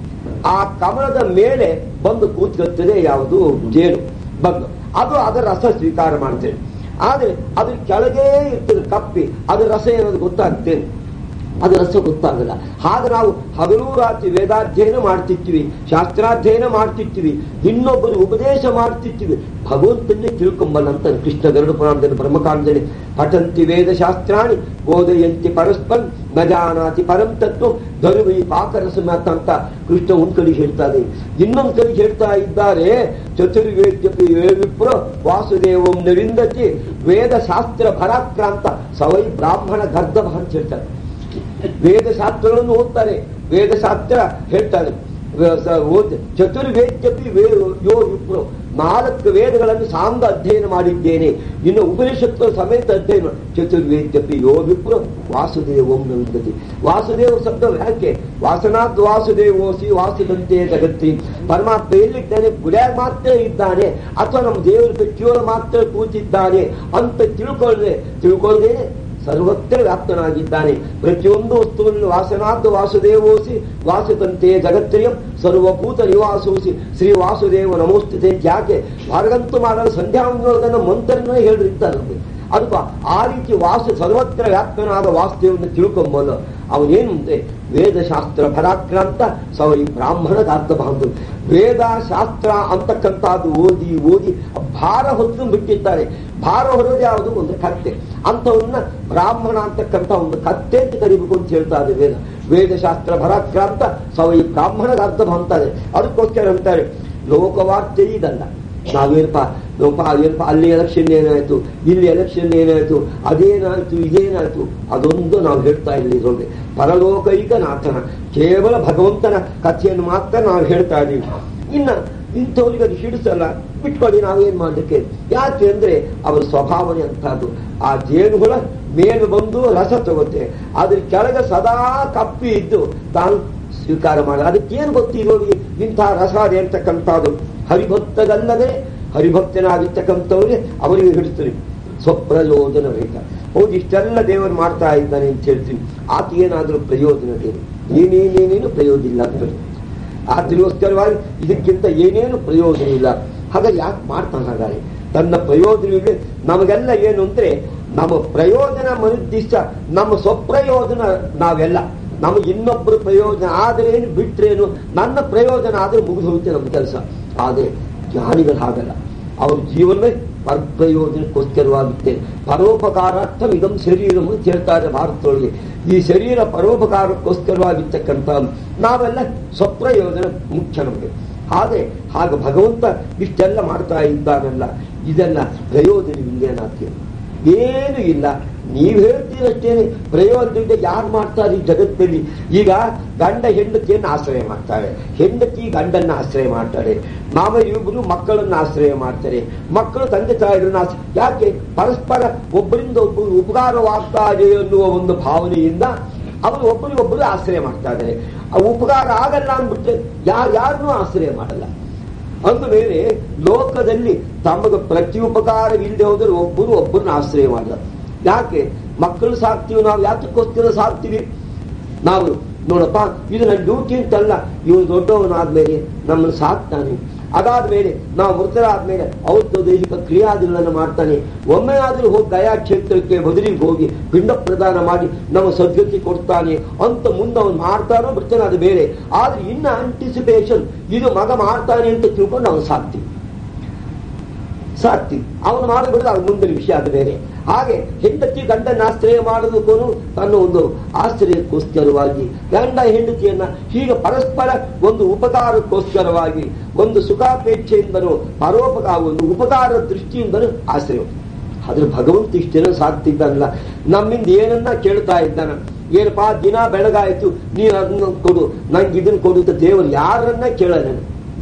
ಆ ಕಮಲದ ಮೇಲೆ ಬಂದು ಕೂತ್ಕೊಳ್ತದೆ ಯಾವುದು ಜೇನು ಬಂದು ಅದು ಅದರ ರಸ ಸ್ವೀಕಾರ ಮಾಡ್ತೇನೆ ಆದ್ರೆ ಅದ್ರ ಕೆಳಗೆ ಇರ್ತದೆ ಕಪ್ಪಿ ಅದರ ರಸ ಏನಾದ್ರು ಗೊತ್ತಾಗ್ತೇನೆ ಅದು ರಸ ಗೊತ್ತಾಗಲ್ಲ ಹಾಗೆ ನಾವು ಹಗಲು ರಾತ್ರಿ ವೇದಾಧ್ಯಯನ ಮಾಡ್ತಿರ್ತೀವಿ ಶಾಸ್ತ್ರಾಧ್ಯಯನ ಮಾಡ್ತಿರ್ತೀವಿ ಇನ್ನೊಬ್ಬರು ಉಪದೇಶ ಮಾಡ್ತಿರ್ತೀವಿ ಭಗವಂತನ್ನೇ ತಿಳ್ಕೊಂಬಲ್ಲ ಅಂತ ಕೃಷ್ಣ ಗರುಡ ಪುರಾಣದಲ್ಲಿ ಬ್ರಹ್ಮಕಾಂಡದಲ್ಲಿ ಪಠಂತಿ ವೇದ ಶಾಸ್ತ್ರಾಣಿ ಬೋಧಯಂತಿ ಪರಸ್ಪರ್ ನಜಾನಾತಿ ಪರಂ ತತ್ವ ಧರುವಿ ಪಾಕರಸಮತ ಅಂತ ಕೃಷ್ಣ ಒಂದ್ ಕಡೆ ಹೇಳ್ತಾರೆ ಇನ್ನೊಂದ್ ಕಡೆ ಹೇಳ್ತಾ ಇದ್ದಾರೆ ಚತುರ್ವೇದ್ಯಪಿ ವಿಪ್ರ ವಾಸುದೇವಂ ನವಿಂದತಿ ವೇದ ಶಾಸ್ತ್ರ ಭರಾಕ್ರಾಂತ ಸವೈ ಬ್ರಾಹ್ಮಣ ಗರ್ಧಭ ಅಂತ ಹೇಳ್ತಾರೆ ವೇದಶಾಸ್ತ್ರಗಳನ್ನು ಓದ್ತಾರೆ ವೇದಶಾಸ್ತ್ರ ಹೇಳ್ತಾರೆ ವ- ಸ- ಓದ್ ಚತುರ್ವೇದ್ಯಪಿ ವೇ ಯೋ ವಿಪ್ರೋ ನಾಲ್ಕು ವೇದಗಳನ್ನು ಸಾಂಗ ಅಧ್ಯಯನ ಮಾಡಿದ್ದೇನೆ ಇನ್ನು ಉಪನಿಷತ್ತು ಸಮೇತ ಅಧ್ಯಯನ ಚತುರ್ವೇದ್ಯಪಿ ಯೋ ವಿಪ್ರೋ ವಾಸುದೇವಂ ನಂದತಿ ವಾಸುದೇವ ಶಬ್ದ ಯಾಕೆ ವಾಸನಾಥ್ ವಾಸುದೇವೋಸಿ ವಾಸುದಂತೆ ಜಗತ್ತಿ ಪರಮಾತ್ಮ ಎಲ್ಲಿದ್ದಾನೆ ಗುಡ್ಯಾಗ ಮಾತ್ರ ಇದ್ದಾನೆ ಅಥವಾ ನಮ್ಮ ದೇವರ ಪೆಟ್ಟಿಯೊಳ ಮಾತ್ರ ಕೂತಿದ್ದಾನೆ ಅಂತ ತಿಳ್ಕೊಳ್ಳದೆ ತಿಳ್ಕೊಳ್ಳದೇನೆ ಸರ್ವತ್ರ ವ್ಯಾಪ್ತನಾಗಿದ್ದಾನೆ ಪ್ರತಿಯೊಂದು ವಸ್ತುವನ್ನು ವಾಸನಾದ್ದು ವಾಸುದೇವೋಸಿ ವಾಸುತಂತೆ ಜಗತ್ರಿಯಂ ಸರ್ವಭೂತ ನಿವಾಸೋಸಿ ಶ್ರೀ ವಾಸುದೇವ ನಮೋಸ್ತುತೆ ಅಂತ ಯಾಕೆ ಹೊರಗಂತೂ ಮಾಡಲು ಸಂಧ್ಯಾವಂದನ ಮಂತ್ರನೇ ಹೇಳಿರ್ತಾರೆ ನಮಗೆ ಅದಕ್ಕೆ ಆ ರೀತಿ ವಾಸು ಸರ್ವತ್ರ ವ್ಯಾಪ್ತನಾದ ವಾಸುದೇವನ ತಿಳ್ಕೊಂಬೋದು ಅವನೇನು ಅಂದ್ರೆ ವೇದಶಾಸ್ತ್ರ ಭರಾಕ್ರಾಂತ ಸವೈ ಬ್ರಾಹ್ಮಣ ಗಾತ್ರ ಬಾಂಧವ ವೇದ ಶಾಸ್ತ್ರ ಅಂತಕ್ಕಂಥದ್ದು ಓದಿ ಓದಿ ಭಾರ ಹೊತ್ತು ಬಿಟ್ಟಿದ್ದಾರೆ ಭಾರ ಹೊರೋದು ಯಾವುದು ಒಂದು ಕತ್ತೆ ಅಂಥವನ್ನ ಬ್ರಾಹ್ಮಣ ಅಂತಕ್ಕಂಥ ಒಂದು ಕತ್ತೆ ಅಂತ ಕರಿಬೇಕು ಅಂತ ಹೇಳ್ತಾ ಇದೆ ವೇದ ವೇದಶಾಸ್ತ್ರ ಭರಾಕ್ರಾಂತ ಸವೈ ಬ್ರಾಹ್ಮಣದ ಅರ್ಥ ಅಂತಾರೆ ಅದಕ್ಕೋಸ್ಕರ ಅಂತಾರೆ ಲೋಕವಾರ್ತೆ ಇದಲ್ಲ ನಾವೇನಪ್ಪ ನೋಪ ಏನಪ್ಪ ಅಲ್ಲಿ ಎಲೆಕ್ಷನ್ ಏನಾಯ್ತು ಇಲ್ಲಿ ಎಲೆಕ್ಷನ್ ಏನಾಯ್ತು ಅದೇನಾಯ್ತು ಇದೇನಾಯ್ತು ಅದೊಂದು ನಾವು ಹೇಳ್ತಾ ಇಲ್ಲ ಇದ್ರೊಳಗೆ ಪರಲೋಕೈಕ ನಾಥನ ಕೇವಲ ಭಗವಂತನ ಕಥೆಯನ್ನು ಮಾತ್ರ ನಾವು ಹೇಳ್ತಾ ಇದೀವಿ ಇನ್ನ ಇಂಥವ್ರಿಗೆ ಅದು ಹಿಡಿಸಲ್ಲ ಬಿಟ್ಕೊಳ್ಳಿ ನಾವೇನ್ ಮಾಡಲಿಕ್ಕೆ ಯಾಕೆ ಅಂದ್ರೆ ಅವರ ಸ್ವಭಾವನೆ ಅಂತದ್ದು ಆ ಜೇನುಹುಳ ಮೇಲೆ ಬಂದು ರಸ ತಗೋತೆ ಅದ್ರ ಕೆಳಗೆ ಸದಾ ಕಪ್ಪಿ ಇದ್ದು ತಾನು ಸ್ವೀಕಾರ ಮಾಡ ಅದಕ್ಕೇನು ಗೊತ್ತಿರೋರಿಗೆ ಇಂತಹ ರಸ ಅಂತಕ್ಕಂಥದ್ದು ಹರಿಭಕ್ತಗಲ್ಲದೆ ಹರಿಭಕ್ತನಾಗಿರ್ತಕ್ಕಂಥವ್ರಿಗೆ ಅವರಿಗೆ ಹಿಡಿಸ್ತಾರೆ ಸ್ವಪ್ರಯೋಜನ ರೇಖ ಹೌದು ಇಷ್ಟೆಲ್ಲ ದೇವರು ಮಾಡ್ತಾ ಇದ್ದಾನೆ ಅಂತ ಹೇಳ್ತೀವಿ ಆತ ಏನಾದ್ರೂ ಪ್ರಯೋಜನವೇನು ಏನೇನೇನೇನು ಪ್ರಯೋಜನ ಇಲ್ಲ ಆಗ್ತದೆ ಆತನಿಗೋಸ್ಕರವಾಗಿ ಇದಕ್ಕಿಂತ ಏನೇನು ಪ್ರಯೋಜನ ಇಲ್ಲ ಹಾಗಾಗಿ ಯಾಕೆ ಮಾಡ್ತಾನೆ ಹಾಗಾದ್ರೆ ತನ್ನ ಪ್ರಯೋಜನವಿದೆ ನಮಗೆಲ್ಲ ಏನು ಅಂದ್ರೆ ನಮ್ಮ ಪ್ರಯೋಜನ ಮನುದ್ದಿಷ್ಟ ನಮ್ಮ ಸ್ವಪ್ರಯೋಜನ ನಾವೆಲ್ಲ ನಮಗೆ ಇನ್ನೊಬ್ಬರು ಪ್ರಯೋಜನ ಆದ್ರೇನು ಬಿಟ್ರೇನು ನನ್ನ ಪ್ರಯೋಜನ ಆದ್ರೆ ಮುಗಿದು ಹೋಗುತ್ತೆ ನಮ್ಮ ಕೆಲಸ ಆದ್ರೆ ಜ್ಞಾನಿಗಳು ಹಾಗಲ್ಲ ಅವ್ರ ಜೀವನವೇ ಪರಪ್ರಯೋಜನಕ್ಕೋಸ್ಕರವಾಗುತ್ತೆ ಪರೋಪಕಾರಾರ್ಥ ಇದಂ ಶರೀರ ಅಂತ ಹೇಳ್ತಾರೆ ಭಾರತದೊಳಗೆ ಈ ಶರೀರ ಪರೋಪಕಾರಕ್ಕೋಸ್ಕರವಾಗಿರ್ತಕ್ಕಂಥ ನಾವೆಲ್ಲ ಸ್ವಪ್ರಯೋಜನ ಮುಖ್ಯ ನಮಗೆ ಹಾಗೆ ಹಾಗೆ ಭಗವಂತ ಇಷ್ಟೆಲ್ಲ ಮಾಡ್ತಾ ಇದ್ದಾನಲ್ಲ ಇದೆಲ್ಲ ಪ್ರಯೋಜನವಿಲ್ಲೇನಾಗ್ತದೆ ಏನು ಇಲ್ಲ ನೀವು ಹೇಳ್ತೀರಷ್ಟೇನೆ ಪ್ರಯೋಜನದಿಂದ ಯಾರು ಮಾಡ್ತಾರೆ ಈ ಜಗತ್ತಲ್ಲಿ ಈಗ ಗಂಡ ಹೆಂಡತಿಯನ್ನು ಆಶ್ರಯ ಮಾಡ್ತಾರೆ ಹೆಂಡತಿ ಗಂಡನ್ನ ಆಶ್ರಯ ಮಾಡ್ತಾರೆ ಮಾವ ಇಬ್ಬರು ಮಕ್ಕಳನ್ನ ಆಶ್ರಯ ಮಾಡ್ತಾರೆ ಮಕ್ಕಳು ತಂದೆ ತಾಯಿಗಳನ್ನ ಆಶ್ರಯ ಯಾಕೆ ಪರಸ್ಪರ ಒಬ್ಬರಿಂದ ಒಬ್ಬರು ಉಪಕಾರವಾಗ್ತಾ ಇದೆ ಎನ್ನುವ ಒಂದು ಭಾವನೆಯಿಂದ ಅವರು ಒಬ್ಬರಿಗೊಬ್ಬರು ಆಶ್ರಯ ಮಾಡ್ತಾ ಇದ್ದಾರೆ ಆ ಉಪಕಾರ ಆಗಲ್ಲ ಅಂದ್ಬಿಟ್ರೆ ಯಾರು ಯಾರನ್ನೂ ಆಶ್ರಯ ಮಾಡಲ್ಲ ಅಂದ ಮೇಲೆ ಲೋಕದಲ್ಲಿ ತಮಗೆ ಪ್ರತಿ ಉಪಕಾರವಿಲ್ಲದೆ ಹೋದರೆ ಒಬ್ಬರು ಒಬ್ಬರನ್ನ ಆಶ್ರಯ ಮಾಡಲ್ಲ ಯಾಕೆ ಮಕ್ಕಳು ಸಾಕ್ತೀವಿ ನಾವು ಯಾತಕ್ಕೋಸ್ಕರ ಸಾಕ್ತೀವಿ ನಾವು ನೋಡಪ್ಪ ಇದು ನನ್ನ ಡ್ಯೂಟಿ ಅಂತಲ್ಲ ಇವನು ದೊಡ್ಡವನಾದ್ಮೇಲೆ ನಮ್ಮನ್ನು ಸಾಕ್ತಾನೆ ಅದಾದ್ಮೇಲೆ ನಾವು ಮೃತರಾದ್ಮೇಲೆ ಔಷಧ ದೈಹಿಕ ಕ್ರಿಯಾದಿಗಳನ್ನು ಮಾಡ್ತಾನೆ ಒಮ್ಮೆ ಆದ್ರೂ ಹೋಗಿ ಗಯಾ ಕ್ಷೇತ್ರಕ್ಕೆ ಬದಲಿಗೆ ಹೋಗಿ ಪಿಂಡ ಪ್ರದಾನ ಮಾಡಿ ನಮ್ಮ ಸದ್ಗತಿ ಕೊಡ್ತಾನೆ ಅಂತ ಮುಂದೆ ಅವನು ಮಾಡ್ತಾನೋ ಬಿಡ್ತಾನೆ ಅದು ಬೇರೆ ಆದ್ರೆ ಇನ್ನ ಆಂಟಿಸಿಪೇಷನ್ ಇದು ಮಗ ಮಾಡ್ತಾನೆ ಅಂತ ತಿಳ್ಕೊಂಡು ಅವನು ಸಾಕ್ತೀವಿ ಸಾಕ್ತಿ ಅವನು ಮಾಡಿಬಿಡಿದ್ರೆ ಅದು ಮುಂದಿನ ವಿಷಯ ಅದು ಬೇರೆ ಹಾಗೆ ಹೆಂಡತಿ ಗಂಡನ ಆಶ್ರಯ ಮಾಡೋದಕ್ಕೂ ತನ್ನ ಒಂದು ಆಶ್ರಯಕ್ಕೋಸ್ಕರವಾಗಿ ಗಂಡ ಹೆಂಡತಿಯನ್ನ ಹೀಗೆ ಪರಸ್ಪರ ಒಂದು ಉಪಕಾರಕ್ಕೋಸ್ಕರವಾಗಿ ಒಂದು ಸುಖಾಪೇಕ್ಷೆಯಿಂದನೂ ಪರೋಪಕಾರ ಒಂದು ಉಪಕಾರ ದೃಷ್ಟಿಯಿಂದನೂ ಆಶ್ರಯ ಆದ್ರೆ ಭಗವಂತ ಇಷ್ಟೇನೋ ಸಾಕ್ತಿದ್ದಾನಲ್ಲ ನಮ್ಮಿಂದ ಏನನ್ನ ಕೇಳ್ತಾ ಇದ್ದಾನ ಏನಪ್ಪಾ ದಿನ ಬೆಳಗಾಯ್ತು ನೀನು ಅದನ್ನ ಕೊಡು ನಂಗೆ ಇದನ್ನ ಕೊಡು ಅಂತ ದೇವರು ಯಾರನ್ನ ಕೇಳಲ್ಲ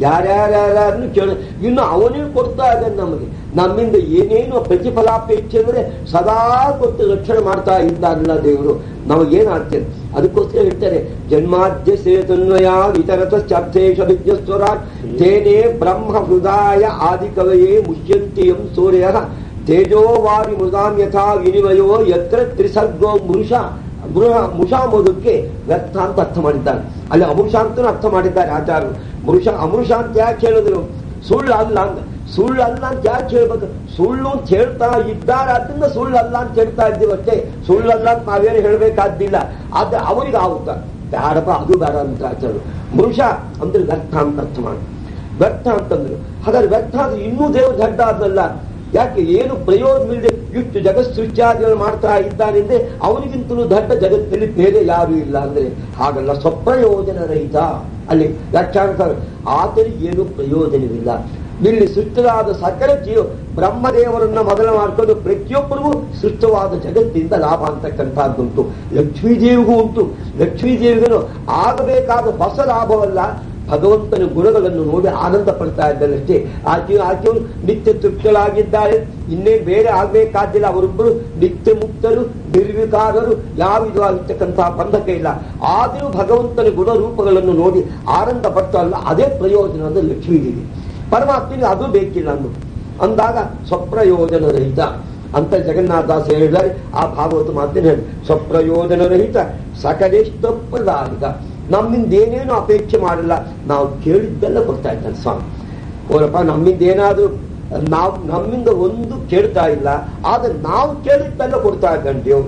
ಯಾರ್ಯಾರ್ಯಾರನ್ನು ಕೇಳ ಇನ್ನು ಅವನೇ ಕೊಡ್ತಾ ಇದ್ದಾನೆ ನಮಗೆ ನಮ್ಮಿಂದ ಏನೇನು ಪ್ರತಿಫಲಾಪೇಕ್ಷೆ ಅಂದ್ರೆ ಸದಾ ಕೊಟ್ಟು ರಕ್ಷಣೆ ಮಾಡ್ತಾ ಇದ್ದಾನಲ್ಲ ದೇವರು ನಮಗೇನಾಗ್ತೇನೆ ಅದಕ್ಕೋಸ್ಕರ ಹೇಳ್ತಾರೆ ಜನ್ಮಾದ್ಯ ಸೇತನ್ವಯ ವಿತರತ ಚಾರ್ಥೇಶ ವಿಜ್ಞಸ್ವರ ತೇನೇ ಬ್ರಹ್ಮ ಹೃದಯ ಆದಿ ಕವಯೇ ಮುಷ್ಯಂತಿ ಎಂ ಸೂರ್ಯ ತೇಜೋವಾರಿ ಮೃದಾಂ ಯಥಾ ವಿನಿಮಯೋ ಯತ್ರ ತ್ರಿಸರ್ಗೋ ಮೃಷ ಮೃಹ ಮುಷಾಮೋದಕ್ಕೆ ವ್ಯರ್ಥ ಅಂತ ಅರ್ಥ ಮಾಡಿದ್ದಾರೆ ಅಲ್ಲಿ ಅಮೃಷ ಅಂತನೂ ಅರ್ಥ ಮಾಡಿದ್ದಾರೆ ಆಚಾರ್ಯರು ಮೃಷ ಅಮೃಷ ಅಂತ ಯಾಕೆ ಹೇಳಿದ್ರು ಸುಳ್ಳು ಅಲ್ಲ ಅಂತ ಸುಳ್ಳು ಅಲ್ಲ ಅಂತ ಯಾಕೆ ಹೇಳ್ಬೇಕು ಸುಳ್ಳು ಅಂತ ಹೇಳ್ತಾ ಇದ್ದಾರೆ ಅದರಿಂದ ಸುಳ್ಳು ಅಲ್ಲ ಅಂತ ಹೇಳ್ತಾ ಇದ್ದೀವಿ ಅಷ್ಟೇ ಸುಳ್ಳಲ್ಲ ಅಂತ ನಾವೇನು ಹೇಳ್ಬೇಕಾದ್ದಿಲ್ಲ ಆದ್ರೆ ಅವರಿಗೆ ಆಗುತ್ತಾ ಬೇಡಪ್ಪ ಅದು ಬೇಡ ಅಂತ ಆಚಾರ್ಯರು ಮೃಷ ಅಂದ್ರೆ ವ್ಯರ್ಥ ಅಂತ ಅರ್ಥ ಮಾಡಿ ವ್ಯರ್ಥ ಅಂತಂದ್ರು ಹಾಗಾದ್ರೆ ವ್ಯರ್ಥ ಅಂದ್ರೆ ಇನ್ನೂ ದೇವರು ದಡ್ಡ ಆದ್ನಲ್ಲ ಯಾಕೆ ಏನು ಪ್ರಯೋಜನವಿಲ್ಲದೆ ಇಷ್ಟು ಜಗತ್ ಸೃಷ್ಟಿಯಾದಿಗಳು ಮಾಡ್ತಾ ಇದ್ದಾನೆಂದ್ರೆ ಅವನಿಗಿಂತಲೂ ದಡ್ಡ ಜಗತ್ತಿನಲ್ಲಿ ಬೇರೆ ಯಾರು ಇಲ್ಲ ಅಂದ್ರೆ ಹಾಗಲ್ಲ ಸ್ವಪ್ರಯೋಜನ ರಹಿತ ಅಲ್ಲಿ ವ್ಯಾಖ್ಯಾನ ಆತನಿಗೆ ಏನು ಪ್ರಯೋಜನವಿಲ್ಲ ಇಲ್ಲಿ ಸೃಷ್ಟವಾದ ಸಕಲ ಜೀವ ಬ್ರಹ್ಮದೇವರನ್ನ ಮೊದಲ ಮಾಡಿಕೊಂಡು ಪ್ರತಿಯೊಬ್ಬರಿಗೂ ಸೃಷ್ಟವಾದ ಜಗತ್ತಿಂದ ಲಾಭ ಅಂತಕ್ಕಂಥದ್ದುಂಟು ಲಕ್ಷ್ಮೀದೇವಿಗೂ ಉಂಟು ಲಕ್ಷ್ಮೀದೇವಿಗೂ ಆಗಬೇಕಾದ ಹೊಸ ಲಾಭವಲ್ಲ ಭಗವಂತನ ಗುಣಗಳನ್ನು ನೋಡಿ ಆನಂದ ಪಡ್ತಾ ಇದ್ದಾರಷ್ಟೇ ಆಕೆ ಆಕೆಯವರು ನಿತ್ಯ ತೃಪ್ತಳಾಗಿದ್ದಾರೆ ಇನ್ನೇನು ಬೇರೆ ಆಗ್ಬೇಕಾದಿಲ್ಲ ಅವರೊಬ್ಬರು ನಿತ್ಯ ಮುಕ್ತರು ನಿರ್ವಿಕಾರರು ಯಾವ ವಿಧವಾಗಿರ್ತಕ್ಕಂತಹ ಬಂಧಕ ಇಲ್ಲ ಆದರೂ ಭಗವಂತನ ಗುಣರೂಪಗಳನ್ನು ನೋಡಿ ಆನಂದ ಪಡ್ತಾ ಅಲ್ಲ ಅದೇ ಪ್ರಯೋಜನ ಅಂದ್ರೆ ಲಕ್ಷ್ಮೀದೇವಿ ಪರಮಾತ್ಮನಿಗೆ ಅದು ಬೇಕಿಲ್ಲ ಅಂದು ಅಂದಾಗ ಸ್ವಪ್ರಯೋಜನ ರಹಿತ ಅಂತ ಜಗನ್ನಾಥದಾಸ ಹೇಳಿದ್ದಾರೆ ಆ ಭಾಗವತ ಮಾತಿನ ಹೇಳಿ ಸ್ವಪ್ರಯೋಜನ ರಹಿತ ಸಕಲೇಷ್ಟಪ್ರದಾನಿಕ ನಮ್ಮಿಂದ ಏನೇನು ಅಪೇಕ್ಷೆ ಮಾಡಿಲ್ಲ ನಾವು ಕೇಳಿದ್ದೆಲ್ಲ ಕೊಡ್ತಾ ಇದ್ದಾನೆ ಸ್ವಾಮಿ ಓರಪ್ಪ ನಮ್ಮಿಂದ ಏನಾದ್ರೂ ನಾವು ನಮ್ಮಿಂದ ಒಂದು ಕೇಳ್ತಾ ಇಲ್ಲ ಆದ್ರೆ ನಾವು ಕೇಳಿದ್ದೆಲ್ಲ ಕೊಡ್ತಾ ಇದ್ದಾನೆ ದೇವರು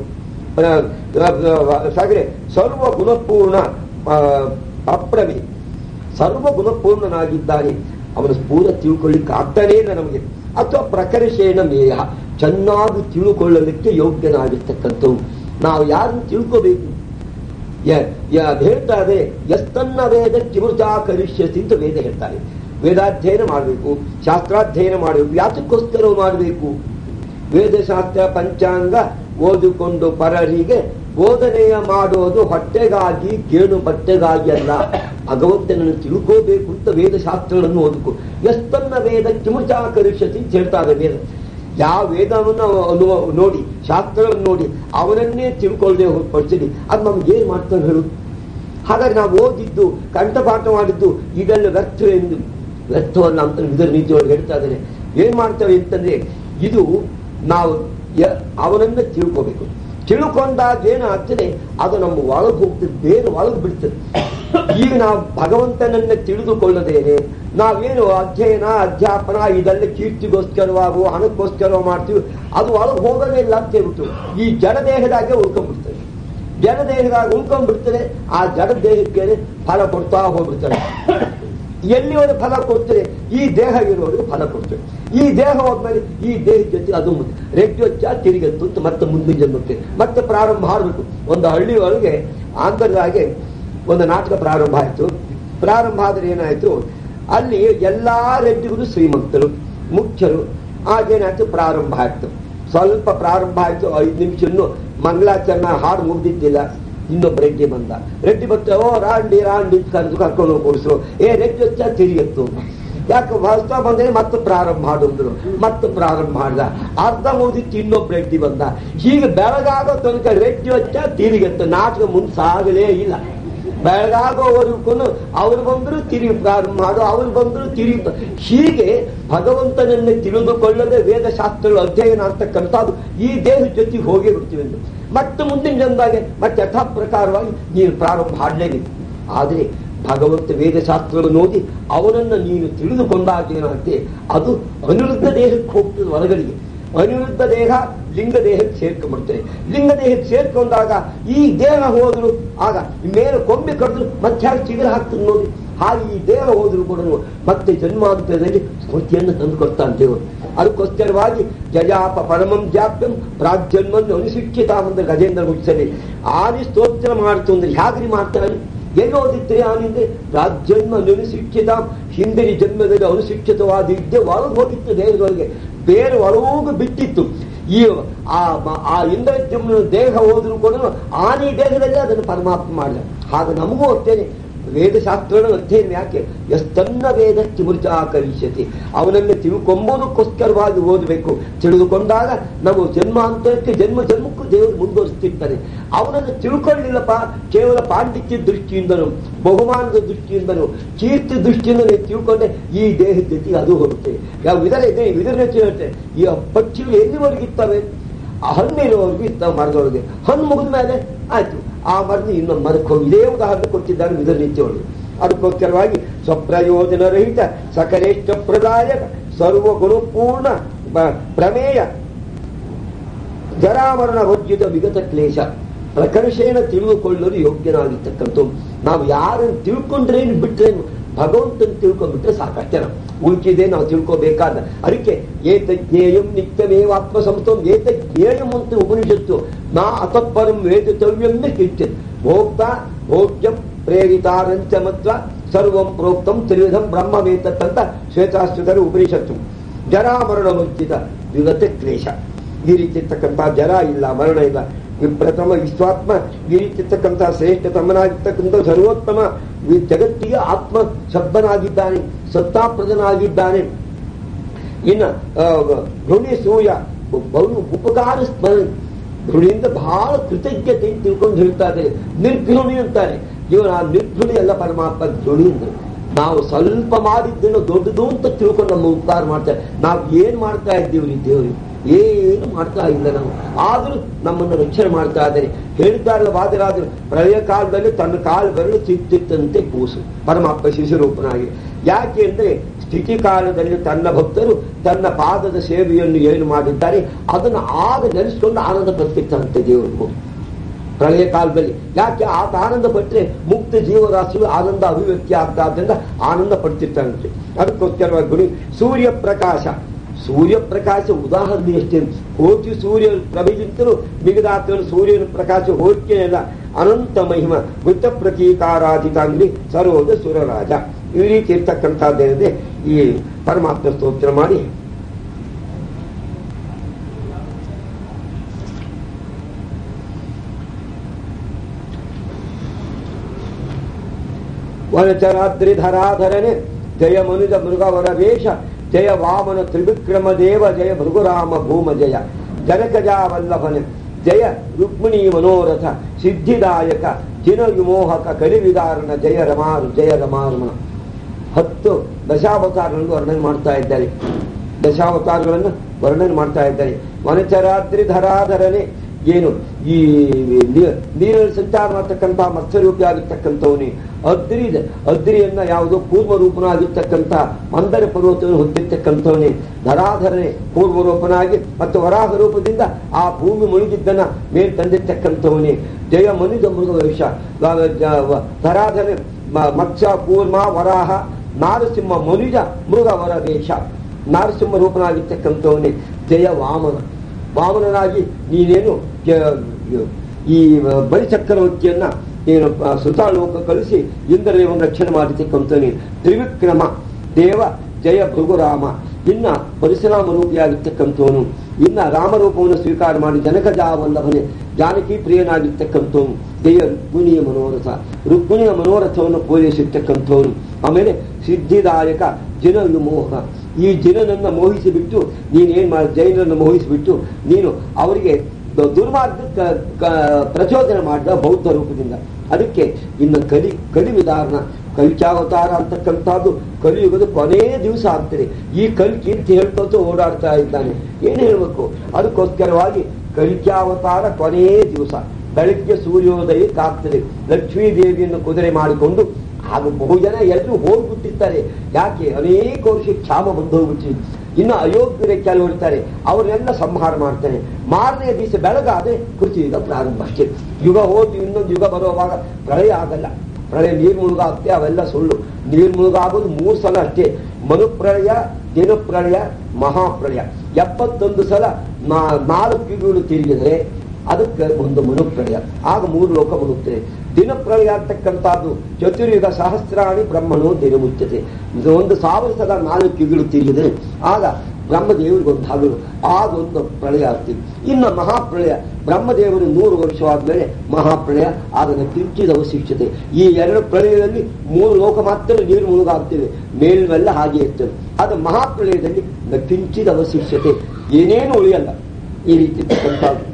ಸಾಗರೆ ಸರ್ವ ಗುಣಪೂರ್ಣ ಅಪ್ರಮಿ ಸರ್ವ ಗುಣಪೂರ್ಣನಾಗಿದ್ದಾನೆ ಅವನ ಪೂರ ತಿಳ್ಕೊಳ್ಳಿಕ್ಕೆ ಆಗ್ತಾನೇ ಇಲ್ಲ ನಮಗೆ ಅಥವಾ ಪ್ರಕರ್ಷೇಣ ಮೇಯ ಚೆನ್ನಾಗಿ ತಿಳ್ಕೊಳ್ಳಲಿಕ್ಕೆ ಯೋಗ್ಯನಾಗಿರ್ತಕ್ಕಂಥವು ನಾವು ಯಾರನ್ನು ತಿಳ್ಕೋಬೇಕು ಹೇಳ್ತಾ ಇದೆ ಎಸ್ತನ್ನ ವೇದ ಕಿಮೃಚಾ ಕರಿಷ್ಯಸಿ ಅಂತ ವೇದ ಹೇಳ್ತಾರೆ ವೇದಾಧ್ಯಯನ ಮಾಡಬೇಕು ಶಾಸ್ತ್ರಾಧ್ಯಯನ ಮಾಡಬೇಕು ಯಾತಕ್ಕೋಸ್ಕರ ಮಾಡಬೇಕು ವೇದಶಾಸ್ತ್ರ ಪಂಚಾಂಗ ಓದಿಕೊಂಡು ಪರರಿಗೆ ಬೋಧನೆಯ ಮಾಡೋದು ಹೊಟ್ಟೆಗಾಗಿ ಕೇಳು ಬಟ್ಟೆಗಾಗಿ ಅಲ್ಲ ಭಗವಂತನನ್ನು ತಿಳ್ಕೋಬೇಕು ಅಂತ ವೇದಶಾಸ್ತ್ರಗಳನ್ನು ಓದಿಕೊ ಎಸ್ತನ್ನ ವೇದ ಕಿಮುಚಾ ಕರಿಷ್ಯತಿ ಅಂತ ಹೇಳ್ತಾರೆ ವೇದ ಯಾವ ವೇದವನ್ನು ಅನುಭವ ನೋಡಿ ಶಾಸ್ತ್ರಗಳನ್ನು ನೋಡಿ ಅವನನ್ನೇ ತಿಳ್ಕೊಳ್ಳದೆ ಹೊರಪಡಿಸಿರಿ ಅದು ನಮ್ಗೆ ಏನ್ ಮಾಡ್ತಾನೆ ಹೇಳು ಹಾಗಾಗಿ ನಾವು ಓದಿದ್ದು ಕಂಠಪಾಠ ಮಾಡಿದ್ದು ಇದೆಲ್ಲ ವ್ಯರ್ಥ ಎಂದು ವ್ಯರ್ಥವಲ್ಲ ಅಂತ ಇದರ ನೀತಿಯೊಳಗೆ ಹೇಳ್ತಾ ಇದ್ದೇನೆ ಏನ್ ಮಾಡ್ತೇವೆ ಅಂತಂದ್ರೆ ಇದು ನಾವು ಅವನನ್ನ ತಿಳ್ಕೋಬೇಕು ತಿಳ್ಕೊಂಡಾಗ ಏನಾಗ್ತದೆ ಅದು ನಮ್ಮ ಒಳಗೆ ಹೋಗ್ತದೆ ಬೇರೆ ಒಳಗೆ ಬಿಡ್ತದೆ ಈಗ ನಾವು ಭಗವಂತನನ್ನ ತಿಳಿದುಕೊಳ್ಳದೇನೆ ನಾವೇನು ಅಧ್ಯಯನ ಅಧ್ಯಾಪನ ಇದೆಲ್ಲ ಕೀರ್ತಿಗೋಸ್ಕರವಾಗು ಹಣಕ್ಕೋಸ್ಕರ ಮಾಡ್ತೀವಿ ಅದು ಒಳಗೆ ಹೋಗೋದೇ ಇಲ್ಲ ಅಂತ ಹೇಳ್ಬಿಟ್ಟು ಈ ಜಡ ದೇಹದಾಗೆ ಉಳ್ಕೊಂಡ್ಬಿಡ್ತದೆ ಜಡ ದೇಹದಾಗ ಉಳ್ಕೊಂಡ್ಬಿಡ್ತದೆ ಆ ಜಡ ದೇಹಕ್ಕೆ ಫಲ ಕೊಡ್ತಾ ಹೋಗ್ಬಿಡ್ತಾರೆ ಎಲ್ಲಿವರೆಗೆ ಫಲ ಕೊಡ್ತದೆ ಈ ದೇಹ ಇರೋರಿಗೆ ಫಲ ಕೊಡ್ತದೆ ಈ ದೇಹ ಹೋದ್ಮೇಲೆ ಈ ದೇಹ ಜೊತೆ ಅದು ರೆಡ್ಜೊಚ್ಚ ತಿರುಗತ್ತು ಅಂತ ಮತ್ತೆ ಮುಂದಿನ ಜನ್ಮಕ್ಕೆ ಮತ್ತೆ ಪ್ರಾರಂಭ ಮಾಡಬೇಕು ಒಂದು ಹಳ್ಳಿ ಒಳಗೆ ಆಂಧ್ರದಾಗೆ ಒಂದು ನಾಟಕ ಪ್ರಾರಂಭ ಆಯಿತು ಪ್ರಾರಂಭ ಆದ್ರೆ ಏನಾಯ್ತು ಅಲ್ಲಿ ಎಲ್ಲಾ ರೆಡ್ಡಿಗಳು ಶ್ರೀಮಂತರು ಮುಖ್ಯರು ಆಗೇನಾಯ್ತು ಪ್ರಾರಂಭ ಆಯ್ತು ಸ್ವಲ್ಪ ಪ್ರಾರಂಭ ಆಯ್ತು ಐದು ನಿಮಿಷ ಇನ್ನು ಮಂಗಳಾಚರಣ ಹಾಡು ಮುಗ್ದಿದ್ದಿಲ್ಲ ಇನ್ನೊಬ್ಬ ರೆಡ್ಡಿ ಬಂದ ರೆಡ್ಡಿ ಬರ್ತಾರೆ ಓ ರಾಂಡಿ ರಾಂಡಿ ಕರೆದು ಕರ್ಕೊಂಡು ಹೋಗಿ ಕೊಡಿಸ್ರು ಏ ರೆಡ್ಡಿ వచ్చా ತಿರುಗಿತ್ತು ಯಾಕೆ ಹೊಸ್ತಾ ಬಂದ್ರೆ ಮತ್ತೆ ಪ್ರಾರಂಭ ಮಾಡಿದ್ರು ಮತ್ತೆ ಪ್ರಾರಂಭ ಮಾಡ್ದ ಅರ್ಧ ಮುಗಿದಿತ್ತು ಇನ್ನೊಬ್ಬ ರೆಡ್ಡಿ ಬಂದ ಹೀಗೆ ಬೆಳಗಾಗೋ ತನಕ ರೆಡ್ಡಿ వచ్చా ತಿರುಗಿತ್ತು ನಾಟಕ ಮುಂದೆ ಸಾಗಲೇ ಇಲ್ಲ ಬೆಳಗಾಗೋವರೆಗೂ ಅವ್ರು ಬಂದ್ರು ತಿರುಗಿ ಪ್ರಾರಂಭ ಮಾಡು ಅವ್ರು ಬಂದ್ರು ತಿರುಗಿ ಹೀಗೆ ಭಗವಂತನನ್ನು ತಿಳಿದುಕೊಳ್ಳದೆ ವೇದಶಾಸ್ತ್ರಗಳು ಅಧ್ಯಯನ ಅಂತಕ್ಕಂಥದ್ದು ಈ ದೇಹದ ಜೊತೆಗೆ ಹೋಗೇ ಬಿಡ್ತೀವಿ ಎಂದು ಮತ್ತೆ ಮುಂದಿನ ಜನದಾಗೆ ಮತ್ತೆ ಯಥಾ ಪ್ರಕಾರವಾಗಿ ನೀನು ಪ್ರಾರಂಭ ಮಾಡಲೇಬೇಕು ಆದರೆ ಭಗವಂತ ವೇದಶಾಸ್ತ್ರಗಳನ್ನು ಓದಿ ಅವನನ್ನು ನೀನು ತಿಳಿದುಕೊಂಡಾಗ ಏನಾಗುತ್ತೆ ಅದು ಅನಿರುದ್ಧ ದೇಹಕ್ಕೆ ಹೋಗ್ತದೆ ಹೊರಗಡೆಗೆ ಅನಿರುದ್ಧ ದೇಹ ಲಿಂಗ ದೇಹಕ್ಕೆ ಸೇರ್ಕೊಂಡ್ಬಿಡ್ತದೆ ಲಿಂಗ ದೇಹಕ್ಕೆ ಸೇರ್ಕೊಂಡಾಗ ಈ ದೇಹ ಹೋದ್ರು ಆಗ ಮೇಲೆ ಕೊಂಬೆ ಕಡಿದ್ರು ಮತ್ತೆ ಯಾರು ಚಿಗುರು ಹಾಕ್ತದೆ ನೋಡಿ ಹಾಗೆ ಈ ದೇಹ ಹೋದ್ರು ಕೂಡ ಮತ್ತೆ ಜನ್ಮಾಂತರದಲ್ಲಿ ಸ್ಮೃತಿಯನ್ನು ತಂದು ಕೊಡ್ತಾನೆ ದೇವರು ಅದಕ್ಕೋಸ್ಕರವಾಗಿ ಜಜಾಪ ಪರಮಂ ಜಾಪ್ಯಂ ಪ್ರಾಜ್ಜನ್ಮನ್ನು ಅನುಶಿಕ್ಷಿತ ಅಂದ್ರೆ ಗಜೇಂದ್ರ ಮುಗಿಸಲಿ ಆದಿ ಸ್ತೋತ್ರ ಮಾಡ್ತು ಅಂದ್ರೆ ಹ್ಯಾಗ್ರಿ ಮಾಡ್ತಾನೆ ಎಲ್ಲಿ ಓದಿದ್ರಿ ಆನಿಂದೆ ರಾಜ್ಜನ್ಮ ಅನುಶಿಕ್ಷಿತ ಹಿಂದಿನ ಜನ್ಮದಲ್ಲಿ ಅನುಶಿಕ್ಷಿತವಾದ ವಿದ್ಯೆ ಒಳಗೆ ಹೋಗಿತ್ತು ದೇಹದೊಳಗೆ ಬೇರೆ ಒಳಗೋಗು ಬಿಟ್ಟಿತ್ತು ಈ ಆ ಆ ಇಂದ್ರಜಮ್ನ ದೇಹ ಹೋದ್ರು ಕೂಡ ಆನಿ ದೇಹದಲ್ಲಿ ಅದನ್ನು ಪರಮಾತ್ಮ ಮಾಡಿದ ಹಾಗೆ ನಮಗೂ ಅಷ್ಟೇನೆ ವೇದಶಾಸ್ತ್ರಗಳ ಅಧ್ಯಯನ ಯಾಕೆ ಎಷ್ಟನ್ನ ವೇದ ಕಿಮುರ್ಚಾ ಕಲಿಷ್ಯತಿ ಅವನನ್ನು ತಿಳ್ಕೊಂಬೋದಕ್ಕೋಸ್ಕರವಾಗಿ ಓದಬೇಕು ತಿಳಿದುಕೊಂಡಾಗ ನಾವು ಜನ್ಮಾಂತರಕ್ಕೆ ಜನ್ಮ ಜನ್ಮಕ್ಕೂ ದೇವರು ಮುಂದುವರಿಸ್ತಿರ್ತಾನೆ ಅವನನ್ನು ತಿಳ್ಕೊಳ್ಳಿಲ್ಲಪ್ಪ ಕೇವಲ ಪಾಂಡಿತ್ಯ ದೃಷ್ಟಿಯಿಂದನು ಬಹುಮಾನದ ದೃಷ್ಟಿಯಿಂದನು ಕೀರ್ತಿ ದೃಷ್ಟಿಯಿಂದ ನೀವು ತಿಳ್ಕೊಂಡೆ ಈ ದೇಹದ ಜೊತೆಗೆ ಅದು ಹೋಗುತ್ತೆ ಯಾವ ವಿಧರ ಇದೆ ವಿಧರ ಹೇಳುತ್ತೆ ಈ ಪಕ್ಷಿಗಳು ಎಲ್ಲಿವರೆಗಿರ್ತವೆ ಆ ಹಣ್ಣಿರುವವರೆಗೂ ಇರ್ತಾವೆ ಮರದೊಳಗೆ ಹಣ್ಣು ಮುಗಿದ ಮೇಲೆ ಆಯ್ತು ಆ ಮರದ ಇನ್ನೊಂದು ಮರಕ್ಕೆ ಹೋಗಿ ಇದೇ ಉದಾಹರಣೆ ಕೊಟ್ಟಿದ್ದಾರೆ ವಿಧರ ನೀತಿಯೊಳಗೆ ಅದಕ್ಕೋಸ್ಕರವಾಗಿ ಸ್ವಪ್ರಯೋಜನ ರಹಿತ ಸಕಲೇಷ್ಟ ಪ್ರದಾಯಕ ಸರ್ವ ಗುಣಪೂರ್ಣ ಬ- ಪ್ರಮೇಯ ಜರಾಮರಣ ವರ್ಜಿತ ವಿಗತ ಕ್ಲೇಶ ಪ್ರಕರ್ಷೇನ ತಿಳಿದುಕೊಳ್ಳಲು ಯೋಗ್ಯನಾಗಿರ್ತಕ್ಕಂಥ ನಾವು ಯಾರನ್ನು ತಿಳ್ಕೊಂಡ್ರೇನು ಬಿಟ್ರೇನು ಭಗವಂತನ ತಿಳ್ಕೊಂಡ್ಬಿಟ್ರೆ ಸಾಕಷ್ಟೇ ನಾವು ಉಳ್ಕಿದೆ ನಾವು ತಿಳ್ಕೋಬೇಕಾದ ಅದಕ್ಕೆ ಏತ ಜ್ಞೇಯಂ ನಿತ್ಯಮೇವಾತ್ಮ ಸಂಸ್ಥಂ ಏತ ಜ್ಞೇಯಂ ಅಂತ ಉಪನಿಷತ್ತು ನಾ ಅತಃಪರಂ ವೇದಿತವ್ಯಂ ಕಿಂಚಿತ್ ಭೋಕ್ತ ಭೋಗ್ಯಂ ಪ್ರೇರಿತಾರಂಚ ಮತ್ವ ಸರ್ವಂ ಪ್ರೋಕ್ತಂ ತ್ರಿವಿಧಂ ಬ್ರಹ್ಮವೇತತ್ ಅಂತ ಶ್ವೇತಾಶ್ವತರ ಉಪನಿಷತ್ತು ಜರಾಮರಣ ವಂಚಿತ ವಿಗತ ಕ್ಲೇಶ ಈ ರೀತಿ ಇರ್ತಕ್ಕಂಥ ಜರ ಇಲ್ಲ ಮರಣ ಇಲ್ಲ ಈ ಪ್ರಥಮ ವಿಶ್ವಾತ್ಮ ಈ ರೀತಿ ಇರ್ತಕ್ಕಂಥ ಶ್ರೇಷ್ಠತಮನಾಗಿರ್ತಕ್ಕಂಥ ಸರ್ವೋತ್ತಮ ಈ ಜಗತ್ತಿಗೆ ಆತ್ಮ ಶಬ್ದನಾಗಿದ್ದಾನೆ ಸತ್ತಾಪ್ರದನಾಗಿದ್ದಾನೆ ಇನ್ನು ಋಣಿ ಸೂಯ ಬಹು ಉಪಕಾರ ಸ್ಮರಣೆ ಋಣಿಯಿಂದ ಬಹಳ ಕೃತಜ್ಞತೆ ತಿಳ್ಕೊಂಡು ಹೇಳ್ತಾ ಇದ್ದಾರೆ ನಿರ್ಘೃಣಿ ಅಂತಾರೆ ಇವನು ಆ ನಿರ್ಘೃಣಿ ಎಲ್ಲ ಪರಮಾತ್ಮ ಋಣಿ ಅಂದ್ರೆ ನಾವು ಸ್ವಲ್ಪ ಮಾಡಿದ್ದನ್ನು ದೊಡ್ಡದು ಅಂತ ತಿಳ್ಕೊಂಡು ನಮ್ಮ ಉಪಕಾರ ಮಾಡ್ತಾರೆ ನಾವು ಏನ್ ಮಾಡ್ತಾ ಇದ್ದೀವ್ರಿ ದೇವ್ರಿಗೆ ಏನು ಮಾಡ್ತಾ ಇಲ್ಲ ನಾವು ಆದ್ರೂ ನಮ್ಮನ್ನು ರಕ್ಷಣೆ ಮಾಡ್ತಾ ಇದ್ದಾರೆ ಹೇಳ್ತಾರಲ್ಲ ವಾದರಾದ್ರು ಪ್ರಳಯ ಕಾಲದಲ್ಲಿ ತನ್ನ ಕಾಲು ಬೆರಳು ಚಿತ್ತಿತ್ತಂತೆ ಕೂಸು ಪರಮಾತ್ಮ ಶಿಶುರೂಪನಾಗಿ ಯಾಕೆ ಅಂದ್ರೆ ಸ್ಥಿತಿ ಕಾಲದಲ್ಲಿ ತನ್ನ ಭಕ್ತರು ತನ್ನ ಪಾದದ ಸೇವೆಯನ್ನು ಏನು ಮಾಡಿದ್ದಾರೆ ಅದನ್ನು ಆಗ ನೆನೆಸ್ಕೊಂಡು ಆನಂದ ಪಡ್ತಿರ್ತಾರಂತೆ ದೇವರು ಪ್ರಳಯ ಕಾಲದಲ್ಲಿ ಯಾಕೆ ಆತ ಆನಂದ ಪಟ್ಟರೆ ಮುಕ್ತ ಜೀವರಾಶಿಗಳು ಆನಂದ ಅಭಿವ್ಯಕ್ತಿ ಆಗ್ತಾದ್ರಿಂದ ಆನಂದ ಪಡ್ತಿರ್ತಾರಂತೆ ಅದಕ್ಕೋಸ್ಕರವಾಗಿ ಗುಡಿ ಸೂರ್ಯ ಪ್ರಕಾಶ ಸೂರ್ಯ ಪ್ರಕಾಶ ಉದಾಹರಣೆ ಎಷ್ಟೇ ಕೋಟಿ ಸೂರ್ಯ ಪ್ರಭೆಗಿಂತಲೂ ಮಿಗದಾತನು ಸೂರ್ಯನ ಪ್ರಕಾಶ ಹೋಲಿಕೆಯಲ್ಲ ಅನಂತ ಮಹಿಮ ವೃತ್ತ ಪ್ರತೀಕಾರಾಧಿತಾಂಗ್ರಿ ಸರೋಜ ಸುರರಾಜ ಈ ರೀತಿ ಇರ್ತಕ್ಕಂಥದ್ದೇನಿದೆ ಈ ಪರಮಾತ್ಮ ಸ್ತೋತ್ರ ಮಾಡಿ ವನಚರಾದ್ರಿಧರಾಧರನೆ ಜಯ ಮನುಜ ಮೃಗವರ ವೇಷ ಜಯ ವಾಮನ ತ್ರಿವಿಕ್ರಮ ದೇವ ಜಯ ಭೃಗುರಾಮ ಭೂಮ ಜಯ ಜನಕಜಾವಲ್ಲಭನೆ ಜಯ ರುಕ್ಮಿಣಿ ಮನೋರಥ ಸಿದ್ಧಿದಾಯಕ ಜಿನ ವಿಮೋಹಕ ಕಲಿವಿದಾರಣ ಜಯ ರಮಾರು ಜಯ ರಮಾರಮಣ ಹತ್ತು ದಶಾವತಾರಗಳನ್ನು ವರ್ಣನೆ ಮಾಡ್ತಾ ಇದ್ದಾರೆ ದಶಾವತಾರಗಳನ್ನು ವರ್ಣನೆ ಮಾಡ್ತಾ ಇದ್ದಾರೆ ವನಚರಾದ್ರಿ ಧರಾಧರನೆ ಏನು ಈ ನೀ- ನೀರಲ್ಲಿ ಸಂಚಾರ ಮಾಡ್ತಕ್ಕಂಥ ಮತ್ಸ್ಯರೂಪಿ ಆಗಿರ್ತಕ್ಕಂಥವನೇ ಅದ್ರಿ ಇದೆ ಅದ್ರಿಯನ್ನ ಯಾವುದೋ ಪೂರ್ವ ರೂಪನಾಗಿರ್ತಕ್ಕಂಥ ಮಂದರ ಪರ್ವತವನ್ನು ಹೊಂದಿರ್ತಕ್ಕಂಥವನೇ ಧರಾಧರನೆ ಪೂರ್ವ ರೂಪನಾಗಿ ಮತ್ತು ವರಾಹ ರೂಪದಿಂದ ಆ ಭೂಮಿ ಮುಳುಗಿದ್ದನ್ನ ಮೇಲ್ ತಂದಿರ್ತಕ್ಕಂಥವನೇ ಜಯ ಮನುಜ ಮೃಗ ವೇಷ ಧರಾಧರನೆ ಮ- ಮತ್ಸ್ಯ ಕೂರ್ಮ ವರಾಹ ನಾರಸಿಂಹ ಮನುಜ ಮೃಗ ವರ ವೇಷ ನಾರಸಿಂಹ ರೂಪನಾಗಿರ್ತಕ್ಕಂಥವನೇ ಜಯ ವಾಮನ ವಾಮನನಾಗಿ ನೀನೇನು ಯ- ಯ- ಈ ಬಲಿಚಕ್ರವರ್ತಿಯನ್ನ ನೀನು ಆ, ಸುತಾಲೋಕ ಕಳಿಸಿ ಇಂದ್ರದೇವನ ರಕ್ಷಣೆ ಮಾಡಿರ್ತಕ್ಕಂಥವನೇ ತ್ರಿವಿಕ್ರಮ ದೇವ ಜಯ ಭೃಗುರಾಮ ಇನ್ನ ಪರಶುರಾಮ ರೂಪಿಯಾಗಿರ್ತಕ್ಕಂಥವನು ಇನ್ನ ರಾಮರೂಪವನ್ನು ಸ್ವೀಕಾರ ಮಾಡಿ ಜನಕಜಾವಲ್ಲಭನೆ ಜಾನಕಿ ಪ್ರಿಯನಾಗಿರ್ತಕ್ಕಂಥವನು ಜಯ ರುಕ್ಮಿಣಿಯ ಮನೋರಥ ರುಕ್ಮಿಣಿಯ ಮನೋರಥವನ್ನು ಪೂರೈಸಿರ್ತಕ್ಕಂಥವನು ಆಮೇಲೆ ಸಿದ್ಧಿದಾಯಕ ಜನ ವಿಮೋಹ ಈ ಜನನನ್ನ ಮೋಹಿಸಿಬಿಟ್ಟು ನೀನೇನ್ ಮಾಡಿ ಜೈನರನ್ನು ಮೋಹಿಸಿಬಿಟ್ಟು ನೀನು ಅವರಿಗೆ ದ- ದುರ್ಮಾರ್ಗಕ್ಕೆ ಕ- ಪ್ರಚೋದನೆ ಮಾಡಿದ ಬೌದ್ಧ ರೂಪದಿಂದ ಅದಕ್ಕೆ ಇನ್ನು ಕಲಿ ಕಲಿ ವಿಧಾನ ಕಲಿಚಾವತಾರ ಅಂತಕ್ಕಂಥದ್ದು ಕಲಿಯುಗದ ಕೊನೇ ದಿವಸ ಆಗ್ತದೆ ಈ ಕಲಿ ಕೀರ್ತಿ ಹೇಳ್ಕೊತ ಓಡಾಡ್ತಾ ಇದ್ದಾನೆ ಏನು ಹೇಳ್ಬೇಕು ಅದಕ್ಕೋಸ್ಕರವಾಗಿ ಕಲಿಚಾವತಾರ ಕೊನೇ ದಿವಸ ಬೆಳಗ್ಗೆ ಸೂರ್ಯೋದಯಕ್ಕಾಗ್ತದೆ ಲಕ್ಷ್ಮೀ ದೇವಿಯನ್ನು ಕುದುರೆ ಮಾಡಿಕೊಂಡು ಆಗ ಬಹು ಜನ ಎಲ್ಲರೂ ಹೋಗ್ಬಿಟ್ಟಿರ್ತಾರೆ ಯಾಕೆ ಅನೇಕ ವರ್ಷ ಕ್ಷಾಮ ಬಂದು ಹೋಗ್ಬಿಟ್ಟಿದೆ ಇನ್ನು ಅಯೋಗ್ಯರೇ ಕೆಲವು ಇರ್ತಾರೆ ಅವರನ್ನೆಲ್ಲ ಸಂಹಾರ ಮಾಡ್ತಾನೆ ಮಾರನೇ ದಿವಸ ಬೆಳಗಾದ್ರೆ ಕೃತಿಯುಗ ಪ್ರಾರಂಭ ಅಷ್ಟೇ ಯುಗ ಹೋಗಿ ಇನ್ನೊಂದು ಯುಗ ಬರುವಾಗ ಪ್ರಳಯ ಆಗಲ್ಲ ಪ್ರಳಯ ನೀರು ಮುಳುಗಾಗುತ್ತೆ ಅವೆಲ್ಲ ಸುಳ್ಳು ನೀರು ಮುಳುಗಾಗೋದು ಮೂರು ಸಲ ಅಷ್ಟೇ ಮನುಪ್ರಳಯ ದಿನಪ್ರಳಯ ಮಹಾಪ್ರಳಯ ಎಪ್ಪತ್ತೊಂದು ಸಲ ನಾ- ನಾಲ್ಕು ಯುಗಗಳು ತಿರುಗಿದ್ರೆ ಅದಕ್ಕೆ ಒಂದು ಮನುಪ್ರಳಯ ಆಗ ಮೂರು ಲೋಕ ಮುಳುಗ್ತದೆ ದಿನಪ್ರಳಯ ಅಂತಕ್ಕಂಥದ್ದು ಚತುರ್ಯುಗ ಸಹಸ್ರಾಣಿ ಬ್ರಹ್ಮಣೋ ದಿನಮುಚ್ಚತೆ ಇದು ಒಂದು ಸಾವಿರ ಸಲ ನಾಲ್ಕು ಯುಗಗಳು ತಿರುಗಿದೆ ಆಗ ಬ್ರಹ್ಮದೇವರಿಗೆ ಒಂದು ಹಗಲು ಆಗೊಂದು ಪ್ರಳಯ ಆಗ್ತೀವಿ ಇನ್ನು ಮಹಾಪ್ರಳಯ ಬ್ರಹ್ಮದೇವರು ನೂರು ವರ್ಷವಾದ್ಮೇಲೆ ಮಹಾಪ್ರಳಯ ಅದನ್ನು ಕಿಂಚಿದ ಅವಶಿಷ್ಟತೆ ಈ ಎರಡು ಪ್ರಳಯದಲ್ಲಿ ಮೂರು ಲೋಕ ಮಾತ್ರ ನೀರು ಮುಳುಗಾಗ್ತೇವೆ ಮೇಲ್ಮೆಲ್ಲ ಹಾಗೆ ಇರ್ತದೆ ಅದು ಮಹಾಪ್ರಳಯದಲ್ಲಿ ಕಿಂಚಿದ ಅವಶಿಷ್ಟತೆ ಏನೇನು ಉಳಿಯಲ್ಲ ಈ ರೀತಿ ಇರ್ತಕ್ಕಂಥದ್ದು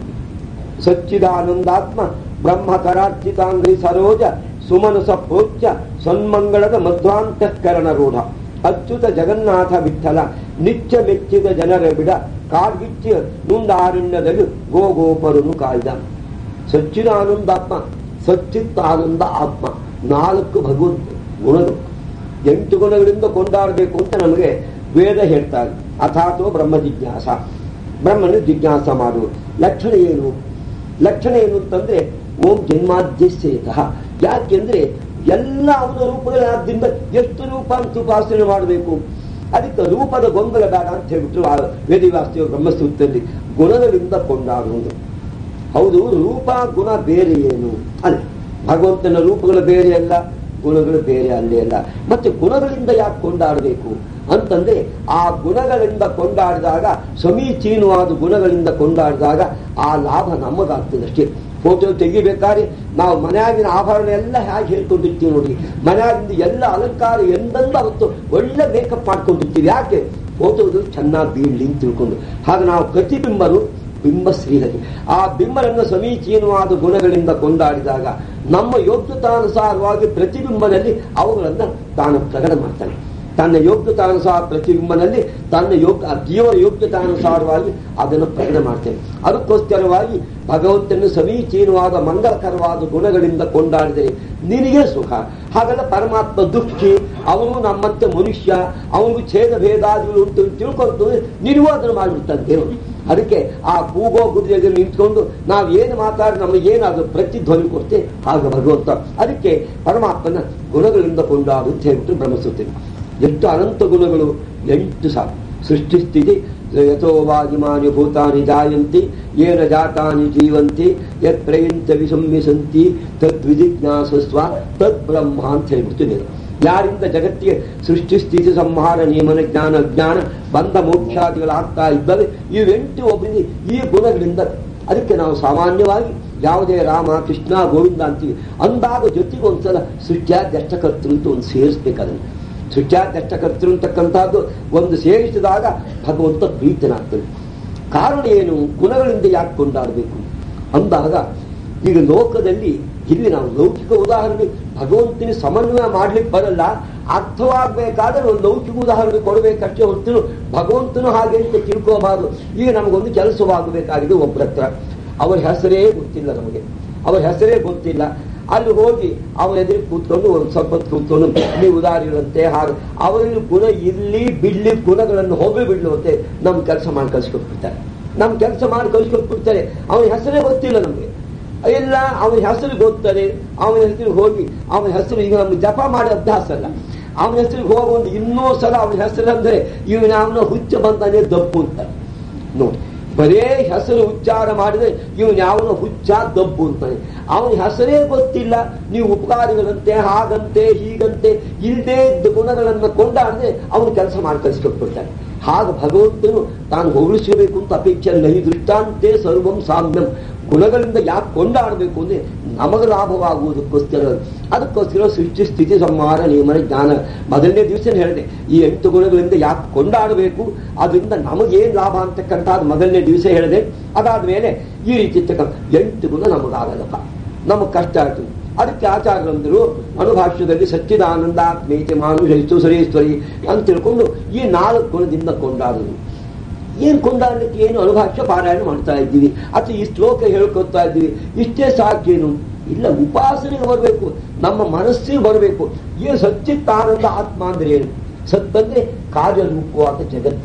ಸಚ್ಚಿದಾನಂದಾತ್ಮ ಬ್ರಹ್ಮ ಕರಾರ್ಚಿತಾಂಗ್ರಿ ಸರೋಜ ಸುಮನಸ ಪ್ರೋಚ್ಯ ಸನ್ಮಂಗಳದ ಮಧ್ವಾಂತಃಕರಣ ರೂಢ ಅಚ್ಯುತ ಜಗನ್ನಾಥ ವಿಠಲ ನಿತ್ಯ ಮೆಚ್ಚಿದ ಜನರ ಬಿಡ ಕಾರ್ಗಿಚ್ಚ ನುಂಡಾರಣ್ಯದಲ್ಲಿ ಗೋಗೋಪರನು ಕಾಯ್ದ ಸಚ್ಚಿದಾನಂದಾತ್ಮ ಸಚ್ಚಿತ್ ಆನಂದ ಆತ್ಮ ನಾಲ್ಕು ಭಗವಂತ ಗುಣಗಳು ಎಂಟು ಗುಣಗಳಿಂದ ಕೊಂಡಾಡಬೇಕು ಅಂತ ನಮಗೆ ವೇದ ಹೇಳ್ತಾರೆ ಅಥಾತೋ ಬ್ರಹ್ಮ ಜಿಜ್ಞಾಸ ಬ್ರಹ್ಮನ ಜಿಜ್ಞಾಸ ಮಾಡುವ ಲಕ್ಷಣ ಏನು ಲಕ್ಷಣ ಏನು ಅಂತಂದ್ರೆ ಓಂ ಜನ್ಮಾದ್ಯಸ್ಯತಃ ಯಾಕೆಂದ್ರೆ ಎಲ್ಲ ಅವನ ರೂಪಗಳಾದ್ರಿಂದ ಎಷ್ಟು ರೂಪ ಅಂತ ಉಪಾಸನೆ ಮಾಡಬೇಕು ಅದಕ್ಕೆ ರೂಪದ ಗೊಂದಲ ಬೇಡ ಅಂತ ಹೇಳ್ಬಿಟ್ಟು ಆ ವೇದಿವಾಸ್ತಿಯ ಬ್ರಹ್ಮಸೂತ್ರದಲ್ಲಿ ಗುಣಗಳಿಂದ ಕೊಂಡಾಡುವುದು ಹೌದು ರೂಪ ಗುಣ ಬೇರೆ ಏನು ಅಲ್ಲ ಭಗವಂತನ ರೂಪಗಳು ಬೇರೆ ಅಲ್ಲ ಗುಣಗಳು ಬೇರೆ ಅಲ್ಲೇ ಅಲ್ಲ ಮತ್ತೆ ಗುಣಗಳಿಂದ ಯಾಕೆ ಕೊಂಡಾಡಬೇಕು ಅಂತಂದ್ರೆ ಆ ಗುಣಗಳಿಂದ ಕೊಂಡಾಡಿದಾಗ ಸಮೀಚೀನವಾದ ಗುಣಗಳಿಂದ ಕೊಂಡಾಡಿದಾಗ ಆ ಲಾಭ ನಮಗಾಗ್ತದೆ ಅಷ್ಟೇ ಫೋಟೋ ತೆಗಿಬೇಕಾದ್ರೆ ನಾವು ಮನೆಯಾಗಿನ ಆಭರಣ ಎಲ್ಲ ಹೇಗೆ ಹೇಳ್ಕೊಂಡಿರ್ತೀವಿ ನೋಡಿ ಮನೆಯಾಗಿಂದ ಎಲ್ಲ ಅಲಂಕಾರ ಎಂದೆಂದು ಅವತ್ತು ಒಳ್ಳೆ ಮೇಕಪ್ ಮಾಡ್ಕೊಂಡಿರ್ತೀವಿ ಯಾಕೆ ಫೋಟೋದು ಚೆನ್ನಾಗಿ ಬೀಳ್ಲಿ ಅಂತ ತಿಳ್ಕೊಂಡು ಹಾಗೆ ನಾವು ಪ್ರತಿಬಿಂಬರು ಬಿಂಬ ಶ್ರೀಹರಿ ಆ ಬಿಂಬರನ್ನು ಸಮೀಚೀನವಾದ ಗುಣಗಳಿಂದ ಕೊಂಡಾಡಿದಾಗ ನಮ್ಮ ಯೋಗ್ಯತಾನುಸಾರವಾಗಿ ಪ್ರತಿಬಿಂಬದಲ್ಲಿ ಅವುಗಳನ್ನು ತಾನು ಪ್ರಕಟ ಮಾಡ್ತಾನೆ ತನ್ನ ಯೋಗ್ಯತಾನುಸಾರ ಪ್ರತಿಬಿಂಬನಲ್ಲಿ ತನ್ನ ಯೋಗ್ಯ ಜೀವನ ಯೋಗ್ಯತಾನುಸಾರವಾಗಿ ಅದನ್ನು ಪ್ರಕಟ ಮಾಡ್ತೇನೆ ಅದಕ್ಕೋಸ್ಕರವಾಗಿ ಭಗವಂತನ ಸಮೀಚೀನವಾದ ಮಂಗಲಕರವಾದ ಗುಣಗಳಿಂದ ಕೊಂಡಾಡಿದರೆ ನಿನಗೆ ಸುಖ ಹಾಗೆಲ್ಲ ಪರಮಾತ್ಮ ದುಃಖಿ ಅವನು ನಮ್ಮಂತೆ ಮನುಷ್ಯ ಅವನಿಗೂ ಛೇದ ಭೇದಾದಿಗಳು ಉಂಟು ಅಂತ ತಿಳ್ಕೊಂಡು ನಿನಗೂ ಅದನ್ನು ಮಾಡಿಬಿಡ್ತಾನೆ ದೇವರು ಅದಕ್ಕೆ ಆ ಕೂಗೋ ಗುಡಿಯಲ್ಲಿ ನಿಂತ್ಕೊಂಡು ನಾವು ಏನು ಮಾತಾಡಿ ನಮಗೇನಾದ್ರು ಪ್ರತಿಧ್ವನಿ ಕೊಡ್ತೆ ಆಗ ಭಗವಂತ ಅದಕ್ಕೆ ಪರಮಾತ್ಮನ ಗುಣಗಳಿಂದ ಕೊಂಡಾಡು ಅಂತ ಹೇಳ್ಬಿಟ್ಟು ಬ್ರಹ್ಮಸೂತ್ರಿ ಎಷ್ಟು ಅನಂತ ಗುಣಗಳು ಎಂಟು ಸಾಕು ಸೃಷ್ಟಿ ಸ್ಥಿತಿ ಯಥೋವಾಗಿಮಾನಿ ಭೂತಾನಿ ಜಾಯಂತಿ ಏನ ಜಾತಾನಿ ಜೀವಂತಿ ಯತ್ ಪ್ರಯಂತ ವಿಸಂವಿಸಂತಿ ತದ್ವಿಜಿಜ್ಞಾಸಸ್ವ ತದ್ ಬ್ರಹ್ಮ ಅಂತ ಹೇಳ್ಬಿಟ್ಟು ನೀನು ಯಾರಿಂದ ಜಗತ್ತಿಗೆ ಸೃಷ್ಟಿ ಸ್ಥಿತಿ ಸಂಹಾರ ನಿಯಮನ ಜ್ಞಾನ ಜ್ಞಾನ ಬಂಧ ಮೋಕ್ಷಾದಿಗಳಾಗ್ತಾ ಇದ್ದವೆ ಇವೆಂಟು ಒಬ್ಬರಿಗೆ ಈ ಗುಣಗಳಿಂದ ಅದಕ್ಕೆ ನಾವು ಸಾಮಾನ್ಯವಾಗಿ ಯಾವುದೇ ರಾಮ ಕೃಷ್ಣ ಗೋವಿಂದ ಅಂತೀವಿ ಅಂದಾಗ ಜೊತೆಗೆ ಒಂದ್ಸಲ ಸೃಷ್ಟ್ಯಾಧ್ಯಕ್ಷಕರ್ತೃ ಅಂತ ಒಂದು ಸೇರಿಸ್ಬೇಕಾದ್ರೆ ಸೃಷ್ಟ್ಯಾಧ್ಯಕ್ಷಕರ್ತೃ ಅಂತಕ್ಕಂಥದ್ದು ಒಂದು ಸೇರಿಸಿದಾಗ ಭಗವಂತ ಪ್ರೀತನಾಗ್ತದೆ ಕಾರಣ ಏನು ಗುಣಗಳಿಂದ ಯಾಕೆ ಕೊಂಡಾಡಬೇಕು ಅಂದಾಗ ಈಗ ಲೋಕದಲ್ಲಿ ಇಲ್ಲಿ ನಾವು ಲೌಕಿಕ ಉದಾಹರಣೆ ಭಗವಂತನ ಸಮನ್ವಯ ಮಾಡ್ಲಿಕ್ಕೆ ಬರಲ್ಲ ಅರ್ಥವಾಗಬೇಕಾದ್ರೆ ಒಂದು ಲೌಕಿಕ ಉದಾಹರಣೆ ಕೊಡಬೇಕಷ್ಟೇ ಹೊರತು ಭಗವಂತನು ಹಾಗೆ ಅಂತ ತಿಳ್ಕೋಬಾರದು ಈಗ ನಮಗೊಂದು ಕೆಲಸವಾಗಬೇಕಾಗಿದೆ ಒಬ್ಬರ ಹತ್ರ ಅವರ ಹೆಸರೇ ಗೊತ್ತಿಲ್ಲ ನಮಗೆ ಅವರ ಹೆಸರೇ ಗೊತ್ತಿಲ್ಲ ಅಲ್ಲಿ ಹೋಗಿ ಅವರ ಎದುರು ಕೂತ್ಕೊಂಡು ಒಂದು ಸ್ವಲ್ಪ ಹೊತ್ತು ಕೂತ್ಕೊಂಡು ನೀವು ಉದಾಹರಣೆಗಳಂತೆ ಹಾಗೆ ಅವರಲ್ಲಿ ಗುಣ ಇರ್ಲಿ ಬಿಡ್ಲಿ ಗುಣಗಳನ್ನು ಹೋಗಿ ಬಿಡ್ಲುವಂತೆ ನಮ್ಮ ಕೆಲಸ ಮಾಡಿ ಕಳ್ಸಿಕೊಟ್ಬಿಡ್ತಾರೆ ನಮ್ಮ ಕೆಲಸ ಮಾಡಿ ಕಳ್ಸಿಕೊಟ್ಬಿಡ್ತಾರೆ ಅವನ ಹೆಸರೇ ಗೊತ್ತಿಲ್ಲ ನಮಗೆ ಇಲ್ಲ ಅವನ ಹೆಸರು ಗೊತ್ತಾರೆ ಅವನ ಹೆಸರಿಗೆ ಹೋಗಿ ಅವನ ಹೆಸರು ಈಗ ನಮ್ಗೆ ಜಪ ಮಾಡೋ ಅಭ್ಯಾಸ ಅಲ್ಲ ಅವನ ಹೆಸರಿಗೆ ಹೋಗಿ ಒಂದು ಇನ್ನೂ ಸಲ ಅವನ ಹೆಸರು ಅಂದ್ರೆ ಇವನ ಅವನ ಹುಚ್ಚ ಬಂದಾನೆ ದಪ್ಪು ಅಂತಾರೆ ನೋಡಿ ಬರೇ ಹೆಸರು ಉಚ್ಚಾರ ಮಾಡಿದ್ರೆ ಇವನು ಯಾವನ ಹುಚ್ಚ ದಬ್ಬು ಅಂತಾನೆ ಅವನ ಹೆಸರೇ ಗೊತ್ತಿಲ್ಲ ನೀವು ಉಪಕಾರಿಗಳಂತೆ ಹಾಗಂತೆ ಹೀಗಂತೆ ಇಲ್ಲದೇ ಇದ್ದ ಗುಣಗಳನ್ನು ಕೊಂಡಾಡದೆ ಅವನು ಕೆಲಸ ಮಾಡಿ ಕಳಿಸ್ಕೊಟ್ಬಿಡ್ತಾನೆ ಹಾಗೆ ಭಗವಂತನು ತಾನು ಹೊಗಳಿಸಬೇಕು ಅಂತ ಅಪೇಕ್ಷೆ ಇಲ್ಲ ಈ ದೃಷ್ಟಾಂತೆ ಸರ್ವಂ ಸಾಮ್ಯಂ ಗುಣಗಳಿಂದ ಯಾಕೆ ಕೊಂಡಾಡಬೇಕು ಅಂದ್ರೆ ನಮಗೆ ಲಾಭವಾಗುವುದಕ್ಕೋಸ್ಕರ ಅದಕ್ಕೋಸ್ಕರ ಸೃಷ್ಟಿ ಸ್ಥಿತಿ ಸಂಹಾರ ನಿಯಮನ ಜ್ಞಾನ ಮೊದಲನೇ ದಿವಸ ಹೇಳಿದೆ ಈ ಎಂಟು ಗುಣಗಳಿಂದ ಯಾಕೆ ಕೊಂಡಾಡಬೇಕು ಅದರಿಂದ ನಮಗೇನು ಲಾಭ ಅಂತಕ್ಕಂಥದ್ದು ಮೊದಲನೇ ದಿವಸ ಹೇಳಿದೆ ಅದಾದ ಮೇಲೆ ಈ ರೀತಿ ಇರ್ತಕ್ಕಂಥ ಎಂಟು ಗುಣ ನಮಗಾಗಲ್ಲಪ್ಪ ನಮಗೆ ಕಷ್ಟ ಆಯ್ತು ಅದಕ್ಕೆ ಆಚಾರ್ಯರಂದರು ಅನುಭಾಷ್ಯದಲ್ಲಿ ಸಚ್ಚಿದಾನಂದಾತ್ಮೀತಿ ಮಾನುಷ ಸರೇಶ್ವರಿ ಅಂತ ತಿಳ್ಕೊಂಡು ಈ ನಾಲ್ಕು ಗುಣದಿಂದ ಕೊಂಡಾಡುದು ಏನ್ ಕೊಂಡಾಡ್ಲಿಕ್ಕೆ ಏನು ಅನುಭಾಷ್ಯ ಪಾರಾಯಣ ಮಾಡ್ತಾ ಇದ್ದೀವಿ ಅಥವಾ ಈ ಶ್ಲೋಕ ಹೇಳ್ಕೊತಾ ಇದ್ದೀವಿ ಇಷ್ಟೇ ಸಾಕೇನು ಇಲ್ಲ ಉಪಾಸನೆಗೆ ಬರಬೇಕು ನಮ್ಮ ಮನಸ್ಸಿಗೆ ಬರಬೇಕು ಏನು ಸಚ್ಚಿತ್ತಾನಂದ ಆತ್ಮ ಅಂದ್ರೆ ಏನು ಸತ್ ಅಂದ್ರೆ ಕಾರ್ಯರೂಪವಾದ ಜಗತ್ತು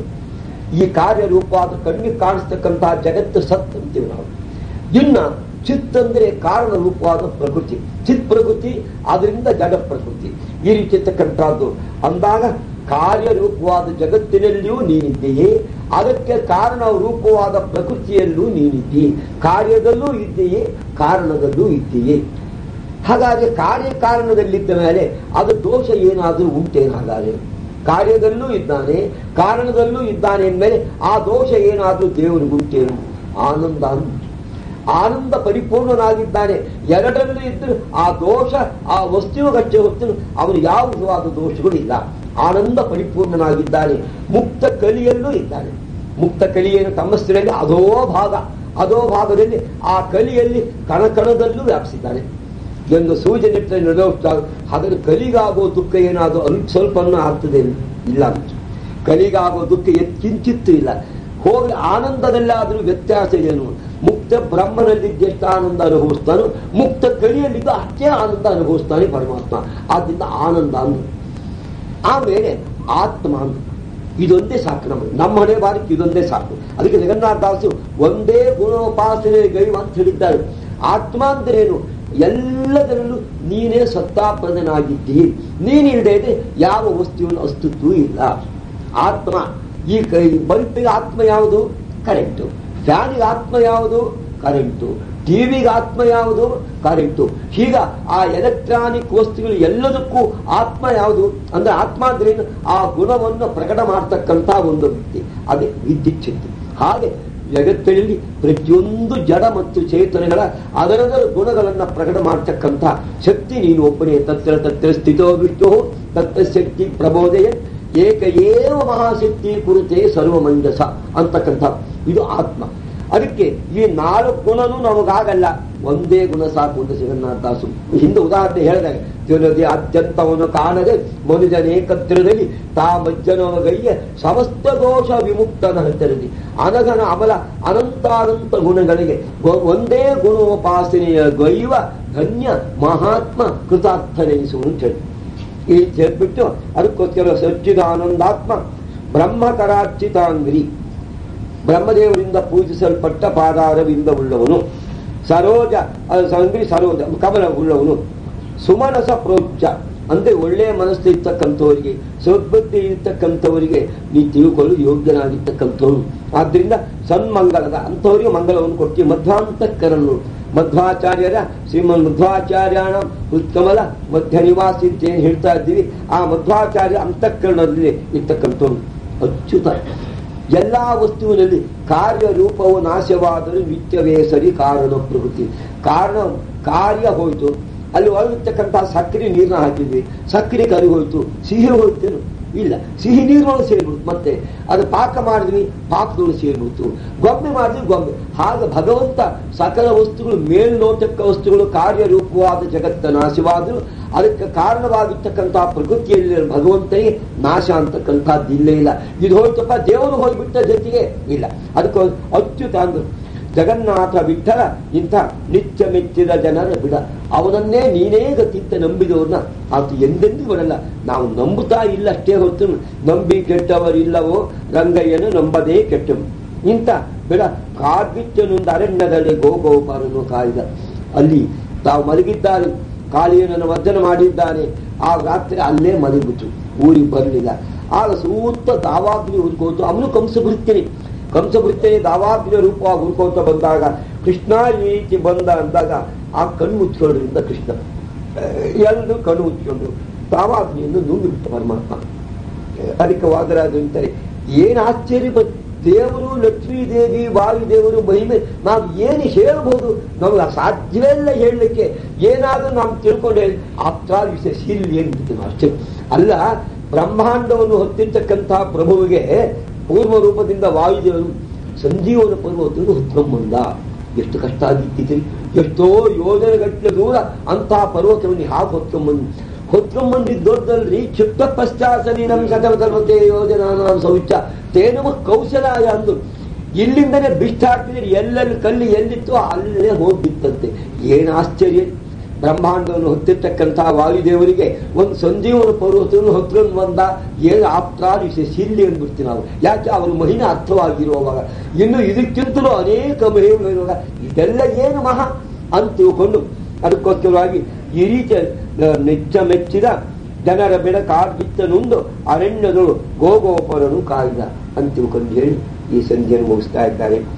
ಈ ಕಾರ್ಯರೂಪವಾದ ಕಣ್ಣಿಗೆ ಕಾಣಿಸ್ತಕ್ಕಂತಹ ಜಗತ್ತು ಸತ್ ಅಂತೀವಿ ನಾವು ಇನ್ನ ಚಿತ್ ಅಂದ್ರೆ ಕಾರಣ ರೂಪವಾದ ಪ್ರಕೃತಿ ಚಿತ್ ಪ್ರಕೃತಿ ಅದರಿಂದ ಜಡ ಪ್ರಕೃತಿ ಈ ರೀತಿ ಇರ್ತಕ್ಕಂಥದ್ದು ಅಂದಾಗ ಕಾರ್ಯರೂಪವಾದ ಜಗತ್ತಿನಲ್ಲಿಯೂ ನೀನಿದ್ದೀಯೇ ಅದಕ್ಕೆ ಕಾರಣ ರೂಪವಾದ ಪ್ರಕೃತಿಯಲ್ಲೂ ನೀನಿದ್ದೀ ಕಾರ್ಯದಲ್ಲೂ ಇದ್ದೀಯೇ ಕಾರಣದಲ್ಲೂ ಇದ್ದೀಯೇ ಹಾಗಾಗಿ ಕಾರ್ಯ ಕಾರಣದಲ್ಲಿದ್ದ ಮೇಲೆ ಅದು ದೋಷ ಏನಾದರೂ ಉಂಟೇನು ಹಾಗಾದ್ರೆ ಕಾರ್ಯದಲ್ಲೂ ಇದ್ದಾನೆ ಕಾರಣದಲ್ಲೂ ಇದ್ದಾನೆ ಅಂದಮೇಲೆ ಆ ದೋಷ ಏನಾದರೂ ದೇವರಿಗುಂಟೇನು ಆನಂದ ಅಂತ ಆನಂದ ಪರಿಪೂರ್ಣನಾಗಿದ್ದಾನೆ ಎರಡರಲ್ಲೂ ಇದ್ದರೂ ಆ ದೋಷ ಆ ವಸ್ತುವಿಗಚ್ಚೆ ಹೊತ್ತು ಅವನು ಯಾವ ವಿಧವಾದ ದೋಷಗಳು ಇಲ್ಲ ಆನಂದ ಪರಿಪೂರ್ಣನಾಗಿದ್ದಾನೆ ಮುಕ್ತ ಕಲಿಯಲ್ಲೂ ಇದ್ದಾನೆ ಮುಕ್ತ ಕಲಿಯನ್ನು ತಮ್ಮಸ್ತಿರಲ್ಲಿ ಅದೋ ಭಾಗ ಅದೋ ಭಾಗದಲ್ಲಿ ಆ ಕಲಿಯಲ್ಲಿ ಕಣಕಣದಲ್ಲೂ ವ್ಯಾಪಿಸಿದ್ದಾನೆ ಎಂದು ಸೂಚನೆ ನಡೆಯುತ್ತಾ ಹಾಗಾದ್ರೆ ಕಲಿಗಾಗೋ ದುಃಖ ಏನಾದರೂ ಅಲ್ಪ ಸ್ವಲ್ಪನೂ ಆಗ್ತದೆ ಇಲ್ಲ ಅಂತ ಕಲಿಗಾಗೋ ದುಃಖ ಕಿಂಚಿತ್ತೂ ಇಲ್ಲ ಹೋಗಿ ಆನಂದದಲ್ಲಾದರೂ ವ್ಯತ್ಯಾಸ ಏನು ಮುಕ್ತ ಬ್ರಹ್ಮನಲ್ಲಿದ್ದೆಷ್ಟು ಆನಂದ ಅನುಭವಿಸ್ತಾನೋ ಮುಕ್ತ ಕಲಿಯಲ್ಲಿದ್ದು ಅಷ್ಟೇ ಆನಂದ ಅನುಭವಿಸ್ತಾನೆ ಪರಮಾತ್ಮ ಆದ್ದರಿಂದ ಆನಂದ ಅಂದು ಆಮೇಲೆ ಆತ್ಮ ಅಂದು ಇದೊಂದೇ ಸಾಕು ನಮಗೆ ನಮ್ಮ ಹಣೆ ಬಾರಕ್ಕೆ ಇದೊಂದೇ ಸಾಕು ಅದಕ್ಕೆ ಜಗನ್ನಾಥದಾಸು ಒಂದೇ ಗುಣೋಪಾಸನೆ ಗೈವ ಅಂತ ಹೇಳಿದ್ದಾರೆ ಆತ್ಮ ಅಂದ್ರೇನು ಎಲ್ಲದರಲ್ಲೂ ನೀನೇ ಸತ್ತಾಪ್ರದನಾಗಿದ್ದೀ ನೀನಿಲ್ಲದೆ ಇದೆ ಯಾವ ವಸ್ತುವಿನ ಅಸ್ತಿತ್ವ ಇಲ್ಲ ಆತ್ಮ ಈ ಕೈ ಬಲ್ಪಿಗೆ ಆತ್ಮ ಯಾವುದು ಕರೆಂಟು ಫ್ಯಾನಿಗೆ ಆತ್ಮ ಯಾವುದು ಕರೆಂಟು ಟಿವಿಗೆ ಆತ್ಮ ಯಾವುದು ಕರೆಂಟು ಹೀಗ ಆ ಎಲೆಕ್ಟ್ರಾನಿಕ್ ವಸ್ತುಗಳು ಎಲ್ಲದಕ್ಕೂ ಆತ್ಮ ಯಾವುದು ಅಂದ್ರೆ ಆತ್ಮ ಅಂದ್ರೆ ಏನು? ಆ ಗುಣವನ್ನು ಪ್ರಕಟ ಮಾಡ್ತಕ್ಕಂಥ ಒಂದು ವ್ಯಕ್ತಿ ಅದೇ ವಿದ್ಯುತ್ ಶಕ್ತಿ ಹಾಗೆ ಜಗತ್ತಿನಲ್ಲಿ ಪ್ರತಿಯೊಂದು ಜಡ ಮತ್ತು ಚೇತನಗಳ ಅದರದರ ಗುಣಗಳನ್ನು ಪ್ರಕಟ ಮಾಡ್ತಕ್ಕಂಥ ಶಕ್ತಿ ನೀನು ಒಬ್ಬನೇ ತತ್ರ ತತ್ರ ಸ್ಥಿತೋ ವಿಷ್ಣು ತತ್ರ ಶಕ್ತಿ ಪ್ರಬೋದಯ ಏಕ ಏವ ಮಹಾಶಕ್ತಿ ಕುರಿತೆ ಸರ್ವಮಂಜಸ ಅಂತಕ್ಕಂಥ ಇದು ಆತ್ಮ ಅದಕ್ಕೆ ಈ ನಾಲ್ಕು ಗುಣನೂ ನಮಗಾಗಲ್ಲ ಒಂದೇ ಗುಣ ಸಾಕು ಅಂತ ಜಗನ್ನಾಥದಾಸು ಹಿಂದೆ ಉದಾಹರಣೆ ಹೇಳಿದಾಗ ತಿಳಿದಿ ಅತ್ಯಂತವನ್ನು ಕಾಣದೆ ಮನುಜನೇಕತ್ರದಲ್ಲಿ ತಾ ಮಜ್ಜನವಗಯ್ಯ ಸಮಸ್ತ ದೋಷ ವಿಮುಕ್ತನ ತೆರೆದಿ ಅನಗನ ಅಮಲ ಅನಂತಾನಂತ ಗುಣಗಳಿಗೆ ಒ- ಒಂದೇ ಗುಣೋಪಾಸನೆಯ ಗೈವ ಧನ್ಯ ಮಹಾತ್ಮ ಕೃತಾರ್ಥನೆನಿಸುವ ಅಂತ ಹೇಳಿ ಈ ಹೇಳ್ಬಿಟ್ಟು ಅದಕ್ಕೋಸ್ಕರ ಸಚ್ಚಿದಾನಂದಾತ್ಮ ಬ್ರಹ್ಮಕರಾರ್ಚಿತಾಂಗ್ರಿ ಬ್ರಹ್ಮದೇವರಿಂದ ಪೂಜಿಸಲ್ಪಟ್ಟ ಪಾದಾರವಿಂದ ಉಳ್ಳವನು ಸರೋಜ ಅದು ಸಂಗ್ರಿ ಸರೋಜ ಕಮಲ ಉಳ್ಳವನು ಸುಮನಸ ಪ್ರೋಜ್ಜ ಅಂದ್ರೆ ಒಳ್ಳೆಯ ಮನಸ್ಸು ಇರ್ತಕ್ಕಂಥವರಿಗೆ ಸದ್ಬುದ್ಧಿ ಇರ್ತಕ್ಕಂಥವರಿಗೆ ನೀ ತಿಳ್ಕೊಳ್ಳಲು ಯೋಗ್ಯನಾಗಿರ್ತಕ್ಕಂಥವನು ಆದ್ರಿಂದ ಸನ್ಮಂಗಲದ ಅಂಥವರಿಗೆ ಮಂಗಲವನ್ನು ಕೊಡ್ತೀವಿ ಮಧ್ವಾಂತಕರನ್ನು ಮಧ್ವಾಚಾರ್ಯರ ಶ್ರೀಮನ್ ಮಧ್ವಾಚಾರ್ಯನ ಉತ್ಕಮಲ ಮಧ್ಯ ನಿವಾಸಿ ಅಂತ ಏನ್ ಹೇಳ್ತಾ ಇದ್ದೀವಿ ಆ ಮಧ್ವಾಚಾರ್ಯ ಅಂತಃಕರಣದಲ್ಲಿ ಇರ್ತಕ್ಕಂಥವ್ರು ಅಚ್ಯುತ ಎಲ್ಲಾ ವಸ್ತುವಿನಲ್ಲಿ ಕಾರ್ಯರೂಪವು ನಾಶವಾದರೂ ನಿತ್ಯವೇ ಸರಿ ಕಾರಣ ಪ್ರಕೃತಿ ಕಾರಣ ಕಾರ್ಯ ಹೋಯ್ತು ಅಲ್ಲಿ ಒಳಗಿರ್ತಕ್ಕಂಥ ಸಕ್ಕರೆ ನೀರನ್ನ ಹಾಕಿದ್ವಿ ಸಕ್ಕರೆ ಕರಿ ಹೋಯ್ತು ಸಿಹಿ ಹೋಯ್ತೇನು ಇಲ್ಲ ಸಿಹಿ ನೀರೊಳಗೆ ಸೇರ್ಬಿಡ್ತು ಮತ್ತೆ ಅದು ಪಾಕ ಮಾಡಿದ್ವಿ ಪಾಕದೊಳಗೆ ಸೇರ್ಬಿಡ್ತು ಗೊಂಬೆ ಮಾಡಿದ್ವಿ ಗೊಂಬೆ ಹಾಗೆ ಭಗವಂತ ಸಕಲ ವಸ್ತುಗಳು ಮೇಲ್ನೋಟಕ್ಕ ವಸ್ತುಗಳು ಕಾರ್ಯರೂಪವಾದ ಜಗತ್ತ ನಾಶವಾದರೂ ಅದಕ್ಕೆ ಕಾರಣವಾಗಿರ್ತಕ್ಕಂತಹ ಪ್ರಕೃತಿಯಲ್ಲಿ ಭಗವಂತನಿಗೆ ನಾಶ ಅಂತಕ್ಕಂಥದ್ದು ಇಲ್ಲೇ ಇಲ್ಲ ಇದು ಹೋಯ್ತಪ್ಪ ದೇವರು ಹೋಗ್ಬಿಟ್ಟ ಜೊತೆಗೆ ಇಲ್ಲ ಅದಕ್ಕೆ ಅಚ್ಯುತ ಅಂದ್ರು ಜಗನ್ನಾಥ ಬಿಟ್ಟರ ಇಂಥ ನಿತ್ಯ ಮೆಚ್ಚಿದ ಜನರ ಬಿಡ ಅವನನ್ನೇ ನೀನೇ ಗತಿಂತ ನಂಬಿದವ್ರನ್ನ ಆತ ಎಂದೆಂದೂ ಬಿಡಲ್ಲ ನಾವು ನಂಬುತ್ತಾ ಇಲ್ಲ ಅಷ್ಟೇ ಹೊತ್ತು ನಂಬಿ ಕೆಟ್ಟವರಿಲ್ಲವೋ ರಂಗಯ್ಯನು ನಂಬದೇ ಕೆಟ್ಟವು ಇಂಥ ಬಿಡ ಕಾರ್ಬಿಚ್ಚನುಂದ ಅರಣ್ಯದಲ್ಲಿ ಗೋಗೋಪಾರನು ಕಾಯ್ದ ಅಲ್ಲಿ ತಾವು ಮಲಗಿದ್ದಾರೆ ಕಾಳಿಯನನ್ನು ವರ್ಧನ ಮಾಡಿದ್ದಾನೆ ಆ ರಾತ್ರಿ ಅಲ್ಲೇ ಮಲಗಿಬಿಟ್ರು ಊರಿಗೆ ಬರಲಿಲ್ಲ ಆಗ ಸೂತ್ತ ದಾವಾಗ್ನಿ ಹುಡ್ಕೋತು ಅವನು ಕಂಸಭೃತ್ಯನೇ ಕಂಸಭೃತ್ಯನೇ ದಾವಾಗ್ನಿಯ ರೂಪವಾಗಿ ಹುಡ್ಕೋತ ಬಂದಾಗ ಕೃಷ್ಣ ಈ ರೀತಿ ಬಂದ ಅಂದಾಗ ಆ ಕಣ್ಣು ಮುಚ್ಕೊಳ್ಳೋದ್ರಿಂದ ಕೃಷ್ಣ ಎಲ್ಲರೂ ಕಣ್ಣು ಮುಚ್ಕೊಂಡು ದಾವಾಗ್ನಿಯನ್ನು ನುಂಗಿಬಿಟ್ಟ ಪರಮಾತ್ಮ ಅದಕ್ಕೆ ವಾದರಾಜ ಅಂತಾರೆ ಏನ್ ಆಶ್ಚರ್ಯ ಬ- ದೇವರು ಲಕ್ಷ್ಮೀ ದೇವಿ ವಾಯುದೇವರು ಮಹಿಮೆ ನಾವು ಏನು ಹೇಳ್ಬೋದು ನಮ್ಗೆ ಸಾಧ್ಯವೇ ಇಲ್ಲ ಹೇಳಲಿಕ್ಕೆ ಏನಾದ್ರೂ ನಾವು ತಿಳ್ಕೊಂಡೆ ಆಪ್ತ ವಿಶೇಷ ಇಲ್ಲಿ ಏನು ಅಷ್ಟೇ ಅಲ್ಲ ಬ್ರಹ್ಮಾಂಡವನ್ನು ಹೊತ್ತಿರ್ತಕ್ಕಂತಹ ಪ್ರಭುವಿಗೆ ಪೂರ್ವ ರೂಪದಿಂದ ವಾಯುದೇವರು ಸಂಜೀವನ ಪರ್ವತವನ್ನು ಹೊತ್ಕೊಂಡ್ಬಂದ ಎಷ್ಟು ಕಷ್ಟ ಆಗಿತ್ತು ಎಷ್ಟೋ ಯೋಜನೆಗಟ್ಟಲೆ ದೂರ ಅಂತಹ ಪರ್ವತವನ್ನು ಹಾಕಿ ಹೊತ್ಕೊಂಡ್ಬಂದು ಹೊತ್ಕೊಂಡ್ಬಂದಿದ್ದು ದೊಡ್ಡದಲ್ರಿ ಕ್ಷಿಪ್ತ ಪಶ್ಚಾಸನೀನಂ ಸಕಲ ಕರ್ಮತೆ ಯೋಜನಾ ಶೌಚ ತೇನಮ ಕೌಶಲಾಯ ಅಂದು ಇಲ್ಲಿಂದನೇ ಬಿಷ್ಟಾಡ್ತಿದ್ರೆ ಎಲ್ಲೆಲ್ಲಿ ಕಲ್ಲಿ ಎಲ್ಲಿತ್ತೋ ಅಲ್ಲೇ ಹೋಗ್ಬಿತ್ತಂತೆ ಏನು ಆಶ್ಚರ್ಯ ಬ್ರಹ್ಮಾಂಡವನ್ನು ಹೊತ್ತಿರ್ತಕ್ಕಂತಹ ವಾಯುದೇವರಿಗೆ ಒಂದು ಸಂಜೀವನ ಪರ್ವತವನ್ನು ಹೊತ್ಕೊಂಡು ಬಂದ ಏನು ಆಪ್ತಾರ ವಿಶೇಷ ಇಲ್ಲಿ ಅಂದ್ಬಿಡ್ತೀವಿ ನಾವು ಯಾಕೆ ಅವರ ಮಹಿಮೆ ಅರ್ಥವಾಗಿರುವಾಗ ಇನ್ನು ಇದಕ್ಕಿಂತಲೂ ಅನೇಕ ಮಹಿಮೆಗಳು ಇರುವಾಗ ಇದೆಲ್ಲ ಏನು ಮಹಾ ಅಂತ ತಿಳ್ಕೊಂಡು ಅದಕ್ಕೋಸ್ಕರವಾಗಿ ಈ ರೀತಿಯ ನಿತ್ಯ ಮೆಚ್ಚಿದ ಜನರ ಬೆಳಕಾರ್ಬಿತ್ತನುಂದು ಅರಣ್ಯದಳು ಗೋಗೋಪರನು ಕಾಯ್ದ ಅಂತ ತಿಳ್ಕೊಂಡು ಹೇಳಿ ಈ ಸಂಧಿಯನ್ನು ಮುಗಿಸ್ತಾ ಇದ್ದಾರೆ